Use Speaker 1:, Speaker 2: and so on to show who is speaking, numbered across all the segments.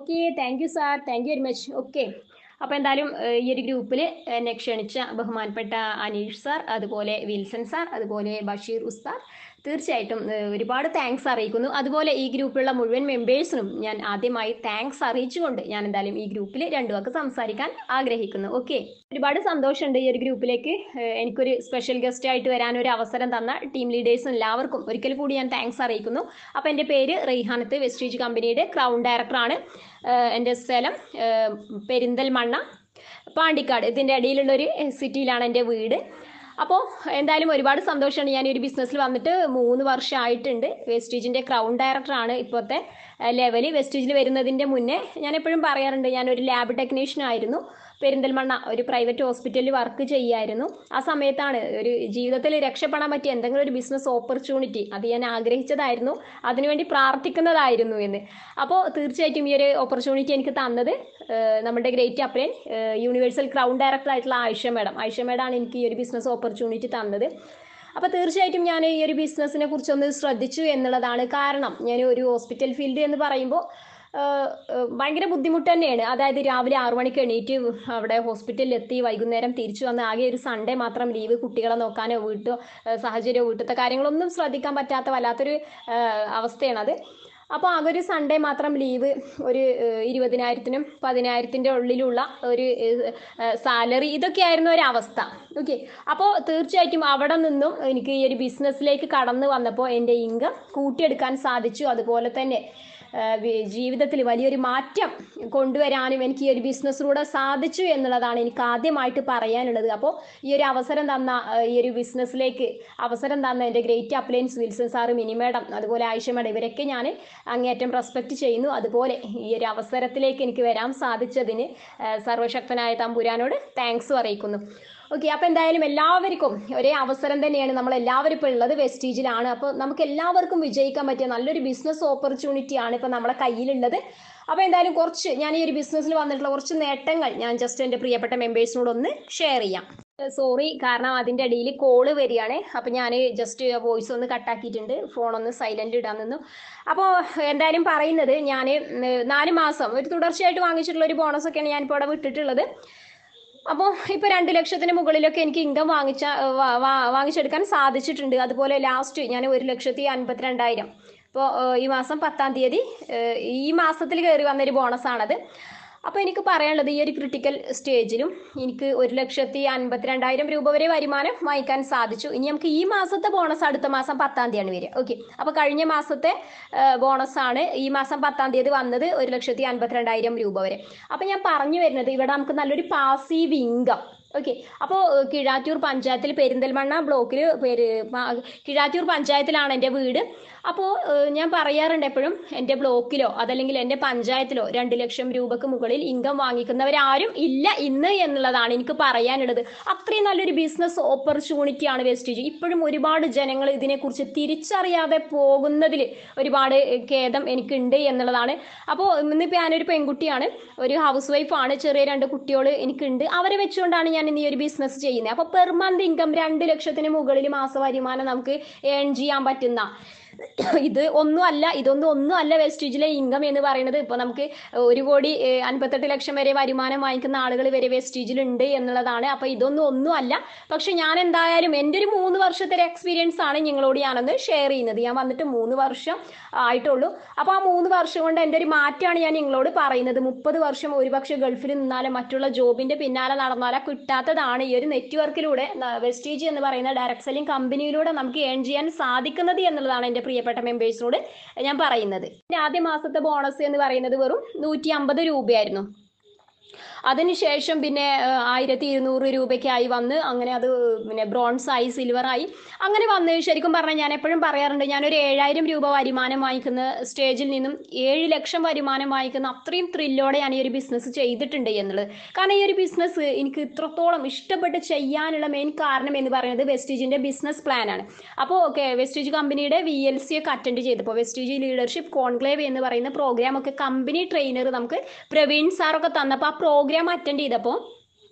Speaker 1: okay thank you sir thank you very much okay അപ്പോൾ എന്തായാലും ഏഹ്, ഈ ഒരു ഗ്രൂപ്പിൽ എന്നെ ക്ഷണിച്ച ബഹുമാനപ്പെട്ട അനീഷ് സാർ അതുപോലെ വിൽസൺ സാർ അതുപോലെ ബഷീർ ഉസ്താദ് തീർച്ചയായിട്ടും ഏഹ്, ഒരുപാട് താങ്ക്സ് അറിയിക്കുന്നു അതുപോലെ ഈ ഗ്രൂപ്പിലുള്ള മുഴുവൻ മെമ്പേഴ്സിനും ഞാൻ ആദ്യമായി താങ്ക്സ് അറിയിച്ചുകൊണ്ട് ഞാൻ എന്തായാലും ഈ ഗ്രൂപ്പിൽ രണ്ടു വാക്ക് സംസാരിക്കാൻ ആഗ്രഹിക്കുന്നു ഓക്കെ ഒരുപാട് സന്തോഷമുണ്ട് ഈ ഒരു ഗ്രൂപ്പിലേക്ക് ഏഹ്, എനിക്കൊരു സ്പെഷ്യൽ ഗസ്റ്റ് ആയിട്ട് വരാൻ ഒരു അവസരം തന്ന ടീം ലീഡേഴ്സും എല്ലാവർക്കും ഒരിക്കൽ കൂടി ഞാൻ താങ്ക്സ് അറിയിക്കുന്നു അപ്പോൾ എൻ്റെ പേര് റെയ്ഹാനത്ത് വെസ്റ്റീജ് കമ്പനിയുടെ ക്രൗൺ ഡയറക്ടറാണ് ഏഹ്, എൻ്റെ സ്ഥലം ഏഹ്, പെരിന്തൽമണ്ണ പാണ്ടിക്കാട് ഇതിൻ്റെ ഇടയിലുള്ളൊരു സിറ്റിയിലാണ് എൻ്റെ വീട് അപ്പോൾ എന്തായാലും ഒരുപാട് സന്തോഷമുണ്ട് ഞാൻ ഈ ഒരു ബിസിനസ്സിൽ വന്നിട്ട് മൂന്ന് വർഷമായിട്ടുണ്ട് വെസ്റ്റീജിൻ്റെ ക്രൗൺ ഡയറക്ടറാണ് ഇപ്പോഴത്തെ ലെവല് വെസ്റ്റീജിൽ വരുന്നതിൻ്റെ മുന്നേ ഞാൻ എപ്പോഴും പറയാറുണ്ട് ഞാനൊരു ലാബ് ടെക്നീഷ്യൻ ആയിരുന്നു പെരിന്തൽമണ്ണ ഒരു പ്രൈവറ്റ് ഹോസ്പിറ്റലിൽ വർക്ക് ചെയ്യായിരുന്നു ആ സമയത്താണ് ഒരു ജീവിതത്തിൽ രക്ഷപ്പെടാൻ പറ്റിയ എന്തെങ്കിലും ഒരു ബിസിനസ് ഓപ്പർച്യൂണിറ്റി അത് ഞാൻ ആഗ്രഹിച്ചതായിരുന്നു അതിനുവേണ്ടി പ്രാർത്ഥിക്കുന്നതായിരുന്നു എന്ന് അപ്പോൾ തീർച്ചയായിട്ടും ഈ ഒരു ഓപ്പർച്യൂണിറ്റി എനിക്ക് തന്നത് ഏഹ്, നമ്മുടെ great upline universal crown director ആയിട്ടുള്ള ആയിഷ മാഡം ആയിഷ മാഡമാണ് എനിക്ക് ഈ ഒരു ബിസിനസ് ഓപ്പർച്യൂണിറ്റി തന്നത് അപ്പോൾ തീർച്ചയായിട്ടും ഞാൻ ഈ ഒരു ബിസിനസ്സിനെ കുറിച്ചൊന്ന് ശ്രദ്ധിച്ചു എന്നുള്ളതാണ് കാരണം ഞാൻ ഒരു ഹോസ്പിറ്റൽ ഫീൽഡ് എന്ന് പറയുമ്പോൾ ഏഹ്, ഏഹ്, ഭയങ്കര ബുദ്ധിമുട്ട് തന്നെയാണ് അതായത് രാവിലെ ആറു മണിക്ക് എണീറ്റ് അവിടെ ഹോസ്പിറ്റലിൽ എത്തി വൈകുന്നേരം തിരിച്ചു വന്ന് ആകെ ഒരു സൺഡേ മാത്രം ലീവ് കുട്ടികളെ നോക്കാനോ വീട്ടോ ഏഹ്, സാഹചര്യമോ വീട്ടിലത്തെ കാര്യങ്ങളൊന്നും ശ്രദ്ധിക്കാൻ പറ്റാത്ത വല്ലാത്തൊരു ഏഹ്, അവസ്ഥയാണത് അപ്പോൾ ആകെ ഒരു സൺഡേ മാത്രം ലീവ് ഒരു ഏഹ്, ഇരുപതിനായിരത്തിനും പതിനായിരത്തിൻ്റെ ഉള്ളിലുള്ള ഒരു സാലറി ഇതൊക്കെയായിരുന്നു ഒരു അവസ്ഥ ഓക്കെ അപ്പോൾ തീർച്ചയായിട്ടും അവിടെ നിന്നും എനിക്ക് ഈ ഒരു ബിസിനസ്സിലേക്ക് കടന്നു വന്നപ്പോൾ എൻ്റെ ഇൻകം കൂട്ടിയെടുക്കാൻ സാധിച്ചു അതുപോലെ തന്നെ ജീവിതത്തിൽ വലിയൊരു മാറ്റം കൊണ്ടുവരാനും എനിക്ക് ഈ ഒരു ബിസിനസ്സിലൂടെ സാധിച്ചു എന്നുള്ളതാണ് എനിക്ക് ആദ്യമായിട്ട് പറയാനുള്ളത് അപ്പോൾ ഈ ഒരു അവസരം തന്ന ഏഹ്, ഈ ഒരു ബിസിനസ്സിലേക്ക് അവസരം തന്ന എൻ്റെ great appliance Wilson sir Mini madam അതുപോലെ ആയിഷ മാഡം ഇവരൊക്കെ ഞാൻ അങ്ങേയറ്റം റെസ്പെക്റ്റ് ചെയ്യുന്നു അതുപോലെ ഈ ഒരു അവസരത്തിലേക്ക് എനിക്ക് വരാൻ സാധിച്ചതിന് ഏഹ്, സർവശക്തനായ തമ്പുരാനോട് താങ്ക്സും അറിയിക്കുന്നു ഓക്കെ അപ്പോൾ എന്തായാലും എല്ലാവർക്കും ഒരേ അവസരം തന്നെയാണ് നമ്മൾ എല്ലാവരും ഇപ്പോൾ ഉള്ളത് വെസ്റ്റീജിലാണ് അപ്പോൾ നമുക്ക് എല്ലാവർക്കും വിജയിക്കാൻ പറ്റിയ നല്ലൊരു ബിസിനസ് ഓപ്പർച്യൂണിറ്റി ആണ് ഇപ്പോൾ നമ്മളെ കയ്യിലുള്ളത് അപ്പോൾ എന്തായാലും കുറച്ച് ഞാൻ ഈ ഒരു ബിസിനസ്സിൽ വന്നിട്ടുള്ള കുറച്ച് നേട്ടങ്ങൾ ഞാൻ ജസ്റ്റ് എൻ്റെ പ്രിയപ്പെട്ട മെമ്പേഴ്സിനോട് ഒന്ന് ഷെയർ ചെയ്യാം സോറി കാരണം അതിൻ്റെ ഇടയിൽ കോള് വരികയാണ് അപ്പോൾ ഞാൻ ജസ്റ്റ് വോയിസ് ഒന്ന് കട്ടാക്കിയിട്ടുണ്ട് ഫോൺ ഒന്ന് സൈലൻ്റ് ഇടാൻ നിന്നു അപ്പോൾ എന്തായാലും പറയുന്നത് ഞാൻ നാല് മാസം ഒരു തുടർച്ചയായിട്ട് വാങ്ങിച്ചിട്ടുള്ള ഒരു ബോണസൊക്കെയാണ് ഞാനിപ്പോൾ ഇവിടെ വിട്ടിട്ടുള്ളത് അപ്പോൾ ഇപ്പോൾ രണ്ട് ലക്ഷത്തിന് മുകളിലൊക്കെ എനിക്ക് ഇൻകം വാങ്ങിച്ച വാ- വാ- വാങ്ങിച്ചെടുക്കാൻ സാധിച്ചിട്ടുണ്ട് അതുപോലെ ലാസ്റ്റ് ഞാൻ ഒരു ലക്ഷത്തി അൻപത്തിരണ്ടായിരം ഇപ്പോൾ ഈ മാസം പത്താം തീയതി ഏഹ്, ഈ മാസത്തിൽ കയറി വന്നൊരു ബോണസാണത് അപ്പോൾ എനിക്ക് പറയാനുള്ളത് ഈ ഒരു ക്രിട്ടിക്കൽ സ്റ്റേജിലും എനിക്ക് ഒരു ലക്ഷത്തി അൻപത്തിരണ്ടായിരം രൂപ വരെ വരുമാനം വാങ്ങിക്കാൻ സാധിച്ചു ഇനി നമുക്ക് ഈ മാസത്തെ ബോണസ് അടുത്ത മാസം പത്താം തീയതിയാണ് വരിക ഓക്കെ അപ്പോൾ കഴിഞ്ഞ മാസത്തെ ബോണസ് ആണ് ഈ മാസം പത്താം തീയതി വന്നത് ഒരു ലക്ഷത്തി അൻപത്തിരണ്ടായിരം രൂപ വരെ അപ്പോൾ ഞാൻ പറഞ്ഞു വരുന്നത് ഇവിടെ നമുക്ക് നല്ലൊരു പാസീവ് ഇൻകം ഓക്കെ അപ്പോൾ കിഴാറ്റൂർ പഞ്ചായത്തിൽ പെരിന്തൽമണ്ണ ബ്ലോക്കിൽ പേര് പ- കിഴാറ്റൂർ പഞ്ചായത്തിലാണ് എൻ്റെ വീട് അപ്പോൾ ഞാൻ പറയാറുണ്ട് എപ്പോഴും എൻ്റെ ബ്ലോക്കിലോ അതല്ലെങ്കിൽ എൻ്റെ പഞ്ചായത്തിലോ രണ്ട് ലക്ഷം രൂപക്ക് മുകളിൽ ഇൻകം വാങ്ങിക്കുന്നവരാരും ഇല്ല ഇന്ന് എന്നുള്ളതാണ് എനിക്ക് പറയാനുള്ളത് അത്രയും നല്ലൊരു ബിസിനസ് ഓപ്പർച്യൂണിറ്റിയാണ് വെസ്റ്റേജ് ഇപ്പോഴും ഒരുപാട് ജനങ്ങൾ ഇതിനെക്കുറിച്ച് തിരിച്ചറിയാതെ പോകുന്നതിൽ ഒരുപാട് ഖേദം എനിക്കുണ്ട് എന്നുള്ളതാണ് അപ്പോൾ ഇന്നിപ്പോൾ ഞാനൊരു പെൺകുട്ടിയാണ് ഒരു ഹൗസ് വൈഫാണ് ചെറിയ രണ്ട് കുട്ടികൾ എനിക്കുണ്ട് അവരെ വെച്ചുകൊണ്ടാണ് ഞാൻ ഇന്ന് ഈ ഒരു ബിസിനസ് ചെയ്യുന്നത് അപ്പോൾ പെർ മന്ത് ഇൻകം രണ്ട് ലക്ഷത്തിന് മുകളിൽ മാസ വരുമാനം നമുക്ക് ഏൺ ചെയ്യാൻ പറ്റുന്ന ഇത് ഒന്നും അല്ല ഇതൊന്നും ഒന്നും അല്ല വെസ്റ്റേജിലെ ഇൻകം എന്ന് പറയുന്നത് ഇപ്പോൾ നമുക്ക് ഒരു കോടി ഏഹ്, അൻപത്തെട്ട് ലക്ഷം വരെ വരുമാനം വാങ്ങിക്കുന്ന ആളുകൾ വരെ വെസ്റ്റേജിലുണ്ട് എന്നുള്ളതാണ് അപ്പോൾ ഇതൊന്നും ഒന്നും അല്ല പക്ഷെ ഞാൻ എന്തായാലും എൻ്റെ ഒരു മൂന്ന് വർഷത്തെ ഒരു എക്സ്പീരിയൻസ് ആണ് നിങ്ങളോട് ഞാനൊന്ന് ഷെയർ ചെയ്യുന്നത് ഞാൻ വന്നിട്ട് മൂന്ന് വർഷം ആയിട്ടുള്ളൂ അപ്പോൾ ആ മൂന്ന് വർഷം കൊണ്ട് എൻ്റെ ഒരു മാറ്റമാണ് ഞാൻ നിങ്ങളോട് പറയുന്നത് മുപ്പത് വർഷം ഒരുപക്ഷെ ഗൾഫിൽ നിന്നാലും മറ്റുള്ള ജോബിൻ്റെ പിന്നാലെ നടന്നാലും കിട്ടാത്തതാണ് ഈ ഒരു നെറ്റ്വർക്കിലൂടെ വെസ്റ്റേജ് എന്ന് പറയുന്ന ഡയറക്ട് സെല്ലിംഗ് കമ്പനിയിലൂടെ നമുക്ക് ഏൺ ചെയ്യാൻ സാധിക്കുന്നത് എന്നുള്ളതാണ് എൻ്റെ പ്രിയപ്പെട്ട മെമ്പേഴ്സിനോട് ഞാൻ പറയുന്നത് എൻ്റെ ആദ്യ മാസത്തെ ബോണസ് എന്ന് പറയുന്നത് വെറും നൂറ്റി അമ്പത് രൂപയായിരുന്നു അതിനുശേഷം പിന്നെ ഏഹ്, ആയിരത്തി ഇരുന്നൂറ് രൂപയ്ക്കായി വന്ന് അങ്ങനെ അത് പിന്നെ ബ്രോൺസ് ആയി സിൽവർ ആയി അങ്ങനെ വന്ന് ശരിക്കും പറഞ്ഞാൽ ഞാൻ എപ്പോഴും പറയാറുണ്ട് ഞാനൊരു ഏഴായിരം രൂപ വരുമാനം വാങ്ങിക്കുന്ന സ്റ്റേജിൽ നിന്നും ഏഴ് ലക്ഷം വരുമാനം വാങ്ങിക്കുന്ന അത്രയും ത്രില്ലോടെ ഞാൻ ഈ ഒരു ബിസിനസ് ചെയ്തിട്ടുണ്ട് എന്നുള്ളത് കാരണം ഈ ഒരു ബിസിനസ് എനിക്ക് ഇത്രത്തോളം ഇഷ്ടപ്പെട്ട് ചെയ്യാനുള്ള മെയിൻ കാരണം എന്ന് പറയുന്നത് വെസ്റ്റീജിൻ്റെ ബിസിനസ് പ്ലാനാണ് അപ്പോൾ ഓക്കെ വെസ്റ്റീജ് കമ്പനിയുടെ വി എൽ സി ഒക്കെ അറ്റൻഡ് ചെയ്തപ്പോൾ വെസ്റ്റീജ് ലീഡർഷിപ്പ് കോൺക്ലേവ് എന്ന് പറയുന്ന പ്രോഗ്രാം ഒക്കെ കമ്പനി ട്രെയിനർ നമുക്ക് പ്രവീൺ സാറൊക്കെ തന്നപ്പോൾ ആ പ്രോഗ്രാം അറ്റൻഡ് ചെയ്തപ്പോൾ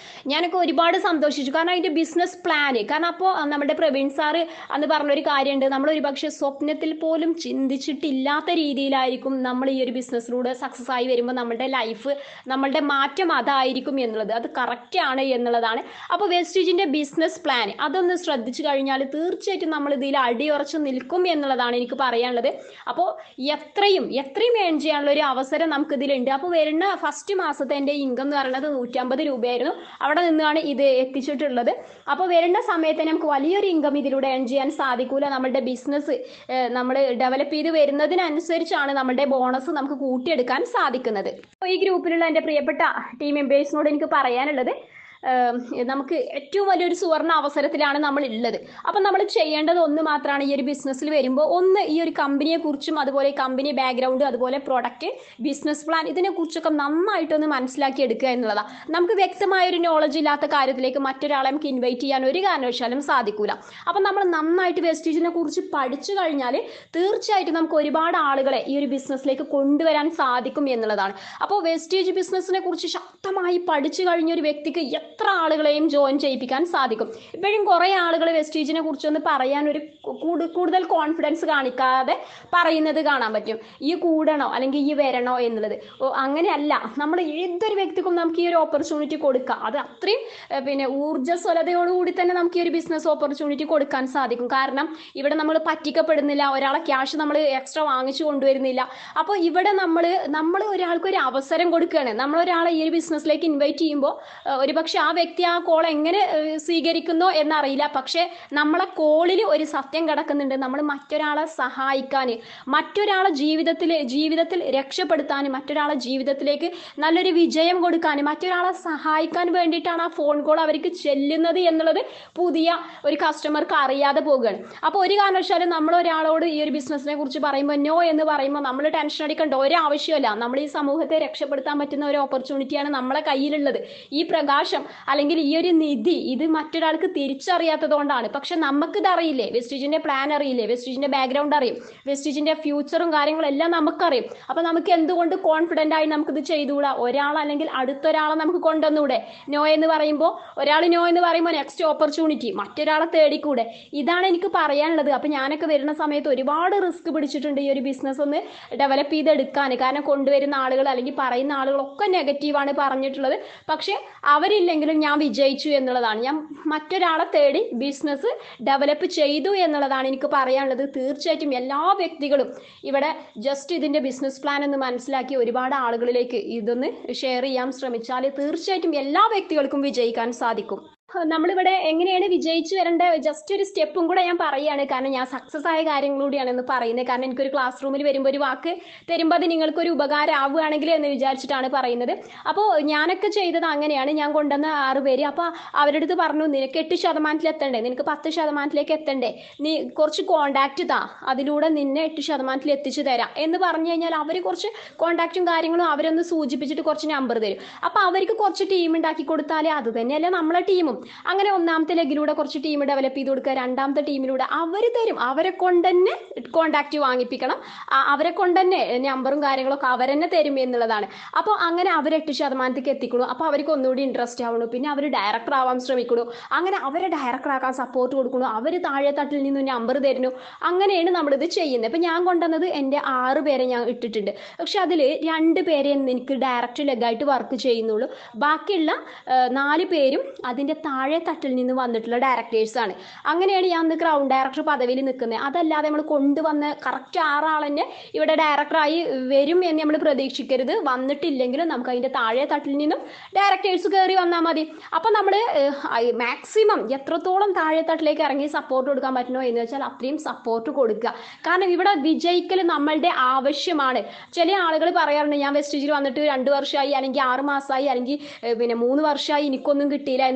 Speaker 1: ഞാനൊക്കെ ഒരുപാട് സന്തോഷിച്ചു കാരണം അതിന്റെ ബിസിനസ് പ്ലാന് കാരണം അപ്പോൾ നമ്മുടെ പ്രവീൺ സാറ് അന്ന് പറഞ്ഞൊരു കാര്യമുണ്ട് നമ്മൾ ഒരുപക്ഷെ സ്വപ്നത്തിൽ പോലും ചിന്തിച്ചിട്ടില്ലാത്ത രീതിയിലായിരിക്കും നമ്മൾ ഈ ഒരു ബിസിനസ്സിലൂടെ സക്സസ് ആയി വരുമ്പോൾ നമ്മുടെ ലൈഫ് നമ്മളുടെ മാറ്റം അതായിരിക്കും എന്നുള്ളത് അത് കറക്റ്റ് ആണ് എന്നുള്ളതാണ് അപ്പോൾ വെസ്റ്റീജിന്റെ ബിസിനസ് പ്ലാൻ അതൊന്ന് ശ്രദ്ധിച്ചു കഴിഞ്ഞാൽ തീർച്ചയായിട്ടും നമ്മൾ ഇതിൽ അടിയുറച്ച് നിൽക്കും എന്നുള്ളതാണ് എനിക്ക് പറയാനുള്ളത് അപ്പോൾ എത്രയും എത്രയും ഏൺ ചെയ്യാനുള്ള ഒരു അവസരം നമുക്ക് ഇതിലുണ്ട് അപ്പോൾ വരുന്ന ഫസ്റ്റ് മാസത്തെ എൻ്റെ ഇൻകം എന്ന് പറയുന്നത് നൂറ്റമ്പത് രൂപയായിരുന്നു അവിടെ നിന്നാണ് ഇത് എത്തിച്ചിട്ടുള്ളത് അപ്പോൾ വരുന്ന സമയത്ത് നമുക്ക് വലിയൊരു ഇൻകം ഇതിലൂടെ ഏൺ ചെയ്യാൻ സാധിക്കൂല നമ്മുടെ ബിസിനസ് നമ്മൾ ഡെവലപ്പ് ചെയ്ത് വരുന്നതിനനുസരിച്ചാണ് നമ്മുടെ ബോണസ് നമുക്ക് കൂട്ടിയെടുക്കാൻ സാധിക്കുന്നത് അപ്പോൾ ഈ ഗ്രൂപ്പിലുള്ള എൻ്റെ പ്രിയപ്പെട്ട ടീം മെമ്പേഴ്സിനോട് എനിക്ക് പറയാനുള്ളത് ഏം, നമുക്ക് ഏറ്റവും വലിയൊരു സുവർണ അവസരത്തിലാണ് നമ്മൾ ഉള്ളത് അപ്പം നമ്മൾ ചെയ്യേണ്ടത് ഒന്ന് മാത്രമാണ് ഈ ഒരു ബിസിനസ്സിൽ വരുമ്പോൾ ഒന്ന് ഈ ഒരു കമ്പനിയെ കുറിച്ചും അതുപോലെ കമ്പനി ബാക്ക്ഗ്രൗണ്ട് അതുപോലെ പ്രൊഡക്റ്റ് ബിസിനസ് പ്ലാൻ ഇതിനെ കുറിച്ചൊക്കെ നന്നായിട്ടൊന്ന് മനസ്സിലാക്കി എടുക്കുക എന്നുള്ളതാണ് നമുക്ക് വ്യക്തമായ ഒരു നോളജ് ഇല്ലാത്ത കാര്യത്തിലേക്ക് മറ്റൊരാളെ നമുക്ക് ഇൻവൈറ്റ് ചെയ്യാൻ ഒരു കാരണവശാലും സാധിക്കൂല അപ്പം നമ്മൾ നന്നായിട്ട് വെസ്റ്റീജിനെ കുറിച്ച് പഠിച്ചു കഴിഞ്ഞാൽ തീർച്ചയായിട്ടും നമുക്ക് ഒരുപാട് ആളുകളെ ഈ ഒരു ബിസിനസ്സിലേക്ക് കൊണ്ടുവരാൻ സാധിക്കും എന്നുള്ളതാണ് അപ്പോൾ വെസ്റ്റേജ് ബിസിനസ്സിനെ കുറിച്ച് ശക്തമായി പഠിച്ചു കഴിഞ്ഞ ഒരു വ്യക്തിക്ക് എത്ര ആളുകളെയും ജോയിൻ ചെയ്യിപ്പിക്കാൻ സാധിക്കും ഇപ്പോഴും കുറേ ആളുകൾ വെസ്റ്റേജിനെ കുറിച്ചൊന്ന് പറയാൻ ഒരു കൂടു- കൂടുതൽ കോൺഫിഡൻസ് കാണിക്കാതെ പറയുന്നത് കാണാൻ പറ്റും ഈ കൂടണോ അല്ലെങ്കിൽ ഈ വരണോ എന്നുള്ളത് ഓ, അങ്ങനെയല്ല നമ്മൾ ഏതൊരു വ്യക്തിക്കും നമുക്ക് ഈ ഒരു ഓപ്പർച്യൂണിറ്റി കൊടുക്കാം അത് അത്രയും ഏഹ്, പിന്നെ ഊർജ്ജസ്വലതയോടുകൂടി തന്നെ നമുക്ക് ഈ ഒരു ബിസിനസ് ഓപ്പർച്യൂണിറ്റി കൊടുക്കാൻ സാധിക്കും കാരണം ഇവിടെ നമ്മൾ പറ്റിക്കപ്പെടുന്നില്ല ഒരാളെ ക്യാഷ് നമ്മൾ എക്സ്ട്രാ വാങ്ങിച്ചു കൊണ്ടുവരുന്നില്ല അപ്പോൾ ഇവിടെ നമ്മൾ നമ്മൾ ഒരാൾക്ക് ഒരു അവസരം കൊടുക്കുകയാണ് നമ്മൾ ഒരാളെ ഈ ഒരു ബിസിനസ്സിലേക്ക് ഇൻവൈറ്റ് ചെയ്യുമ്പോൾ ഒരുപക്ഷെ ആ വ്യക്തി ആ കോൾ എങ്ങനെ ഏഹ്, സ്വീകരിക്കുന്നോ എന്നറിയില്ല പക്ഷേ നമ്മളെ കോളിൽ ഒരു സത്യം കിടക്കുന്നുണ്ട് നമ്മൾ മറ്റൊരാളെ സഹായിക്കാൻ മറ്റൊരാളെ ജീവിതത്തിൽ ജീവിതത്തിൽ രക്ഷപ്പെടുത്താൻ മറ്റൊരാളെ ജീവിതത്തിലേക്ക് നല്ലൊരു വിജയം കൊടുക്കാൻ മറ്റൊരാളെ സഹായിക്കാൻ വേണ്ടിയിട്ടാണ് ആ ഫോൺ കോൾ അവർക്ക് ചെല്ലുന്നത് എന്നുള്ളത് പുതിയ ഒരു കസ്റ്റമർക്ക് അറിയാതെ പോകുകയാണ് അപ്പോൾ ഒരു കാരണവശാലും നമ്മൾ ഒരാളോട് ഈ ഒരു ബിസിനസ്സിനെ കുറിച്ച് പറയുമ്പോൾ നോ എന്ന് പറയുമ്പോൾ നമ്മൾ ടെൻഷൻ അടിക്കേണ്ട ഒരു ആവശ്യമില്ല നമ്മൾ ഈ സമൂഹത്തെ രക്ഷപ്പെടുത്താൻ പറ്റുന്ന ഒരു ഓപ്പർച്യൂണിറ്റിയാണ് നമ്മളെ കയ്യിലുള്ളത് ഈ പ്രകാശം അല്ലെങ്കിൽ ഈ ഒരു നിധി ഇത് മറ്റൊരാൾക്ക് തിരിച്ചറിയാത്തത് കൊണ്ടാണ് പക്ഷെ നമുക്കിത് അറിയില്ലേ വെസ്റ്റീജിന്റെ പ്ലാൻ അറിയില്ലേ വെസ്റ്റീജിന്റെ ബാക്ക്ഗ്രൗണ്ട് അറിയും വെസ്റ്റീജിന്റെ ഫ്യൂച്ചറും കാര്യങ്ങളും എല്ലാം നമുക്കറിയും അപ്പൊ നമുക്ക് എന്തുകൊണ്ട് കോൺഫിഡന്റ് ആയി നമുക്കിത് ചെയ്തുകൂടാ ഒരാൾ അല്ലെങ്കിൽ അടുത്തൊരാളെ നമുക്ക് കൊണ്ടുവന്നൂടെ നോ എന്ന് പറയുമ്പോൾ ഒരാൾ നോ എന്ന് പറയുമ്പോൾ നെക്സ്റ്റ് ഓപ്പർച്യൂണിറ്റി മറ്റൊരാളെ തേടിക്കൂടെ ഇതാണ് എനിക്ക് പറയാനുള്ളത് അപ്പൊ ഞാനൊക്കെ വരുന്ന സമയത്ത് ഒരുപാട് റിസ്ക് പിടിച്ചിട്ടുണ്ട് ഈ ഒരു ബിസിനസ് ഒന്ന് ഡെവലപ്പ് ചെയ്തെടുക്കാൻ കാരണം കൊണ്ടുവരുന്ന ആളുകൾ അല്ലെങ്കിൽ പറയുന്ന ആളുകളൊക്കെ നെഗറ്റീവാണ് പറഞ്ഞിട്ടുള്ളത് പക്ഷെ അവരില്ലെങ്കിലും ഞാൻ വിജയിച്ചു എന്നുള്ളതാണ് ഞാൻ മറ്റൊരാളെ തേടി ബിസിനസ് ഡെവലപ്പ് ചെയ്തു എന്നുള്ളതാണ് എനിക്ക് പറയാനുള്ളത് തീർച്ചയായിട്ടും എല്ലാ വ്യക്തികളും ഇവിടെ ജസ്റ്റ് ഇതിന്റെ ബിസിനസ് പ്ലാൻ ഒന്ന് മനസ്സിലാക്കി ഒരുപാട് ആളുകളിലേക്ക് ഇതൊന്ന് ഷെയർ ചെയ്യാൻ ശ്രമിച്ചാൽ തീർച്ചയായിട്ടും എല്ലാ വ്യക്തികൾക്കും വിജയിക്കാൻ സാധിക്കും നമ്മളിവിടെ എങ്ങനെയാണ് വിജയിച്ചു വരേണ്ട ജസ്റ്റ് ഒരു സ്റ്റെപ്പും കൂടെ ഞാൻ പറയുകയാണ് കാരണം ഞാൻ സക്സസ് ആയ കാര്യങ്ങളൂടെയാണ് ഇന്ന് പറയുന്നത് കാരണം എനിക്കൊരു ക്ലാസ് റൂമിൽ വരുമ്പോൾ ഒരു വാക്ക് തരുമ്പോൾ അത് നിങ്ങൾക്കൊരു ഉപകാരം ആവുകയാണെങ്കിൽ എന്ന് വിചാരിച്ചിട്ടാണ് പറയുന്നത് അപ്പോൾ ഞാനൊക്കെ ചെയ്തത് അങ്ങനെയാണ് ഞാൻ കൊണ്ടുവന്ന ആറ് പേര് അപ്പോൾ അവരുടെ അടുത്ത് പറഞ്ഞു നിനക്ക് എട്ട് ശതമാനത്തിൽ എത്തണ്ടേ നിനക്ക് പത്ത് ശതമാനത്തിലേക്ക് എത്തണ്ടേ നീ കുറച്ച് കോണ്ടാക്ട് താ അതിലൂടെ നിന്നെ എട്ട് ശതമാനത്തിൽ എത്തിച്ചു തരാം എന്ന് പറഞ്ഞു കഴിഞ്ഞാൽ അവർ കുറച്ച് കോണ്ടാക്റ്റും കാര്യങ്ങളും അവരൊന്ന് സൂചിപ്പിച്ചിട്ട് കുറച്ച് നമ്പർ തരും അപ്പോൾ അവർക്ക് കുറച്ച് ടീം ഉണ്ടാക്കി കൊടുത്താൽ അത് തന്നെയല്ലേ നമ്മളെ ടീമും അങ്ങനെ ഒന്നാമത്തെ ലെഗിലൂടെ കുറച്ച് ടീം ഡെവലപ്പ് ചെയ്ത് കൊടുക്കുക രണ്ടാമത്തെ ടീമിലൂടെ അവർ തരും അവരെ കൊണ്ട് തന്നെ കോണ്ടാക്റ്റ് വാങ്ങിപ്പിക്കണം ആ- അവരെ കൊണ്ട് തന്നെ നമ്പറും കാര്യങ്ങളൊക്കെ അവരെന്നെ തരും എന്നുള്ളതാണ് അപ്പോൾ അങ്ങനെ അവർ എട്ട് ശതമാനത്തേക്ക് എത്തിക്കണു അപ്പോൾ അവർക്ക് ഒന്നുകൂടി ഇൻട്രസ്റ്റ് ആവണു പിന്നെ അവർ ഡയറക്ടർ ആവാൻ ശ്രമിക്കണു അങ്ങനെ അവരെ ഡയറക്ടർ ആക്കാൻ സപ്പോർട്ട് കൊടുക്കണു അവർ താഴെ തട്ടിൽ നിന്ന് നമ്പർ തരുന്നു അങ്ങനെയാണ് നമ്മളിത് ചെയ്യുന്നത് ഇപ്പം ഞാൻ കൊണ്ടുവന്നത് എൻ്റെ ആറ് പേരെ ഞാൻ ഇട്ടിട്ടുണ്ട് പക്ഷെ അതിൽ രണ്ട് പേരെ എനിക്ക് ഡയറക്റ്റ് ലെഗായിട്ട് വർക്ക് ചെയ്യുന്നുള്ളൂ ബാക്കിയുള്ള ആ, നാല് പേരും അതിൻ്റെ താഴെ തട്ടിൽ നിന്ന് വന്നിട്ടുള്ള ഡയറക്ടേഴ്സാണ് അങ്ങനെയാണ് ഞാൻ ഇന്ന് ക്രൗൺ ഡയറക്ടർ പദവിയിൽ നിൽക്കുന്നത് അതല്ലാതെ നമ്മൾ കൊണ്ടുവന്ന കറക്റ്റ് ആറാൾ തന്നെ ഇവിടെ ഡയറക്ടറായി വരും എന്ന് നമ്മൾ പ്രതീക്ഷിക്കരുത് വന്നിട്ടില്ലെങ്കിലും നമുക്ക് അതിൻ്റെ താഴെ തട്ടിൽ നിന്നും ഡയറക്ടേഴ്സ് കയറി വന്നാൽ മതി അപ്പം നമ്മൾ മാക്സിമം എത്രത്തോളം താഴെ തട്ടിലേക്ക് ഇറങ്ങി സപ്പോർട്ട് കൊടുക്കാൻ പറ്റുമോ എന്ന് വെച്ചാൽ അത്രയും സപ്പോർട്ട് കൊടുക്കുക കാരണം ഇവിടെ വിജയിക്കൽ നമ്മളുടെ ആവശ്യമാണ് ചില ആളുകൾ പറയാറുണ്ട് ഞാൻ വെസ്റ്റേജിൽ വന്നിട്ട് രണ്ട് വർഷമായി അല്ലെങ്കിൽ ആറ് മാസമായി അല്ലെങ്കിൽ ഏഹ്, പിന്നെ മൂന്ന് വർഷമായി എനിക്കൊന്നും കിട്ടിയില്ല എന്ന് പറയാറുണ്ട്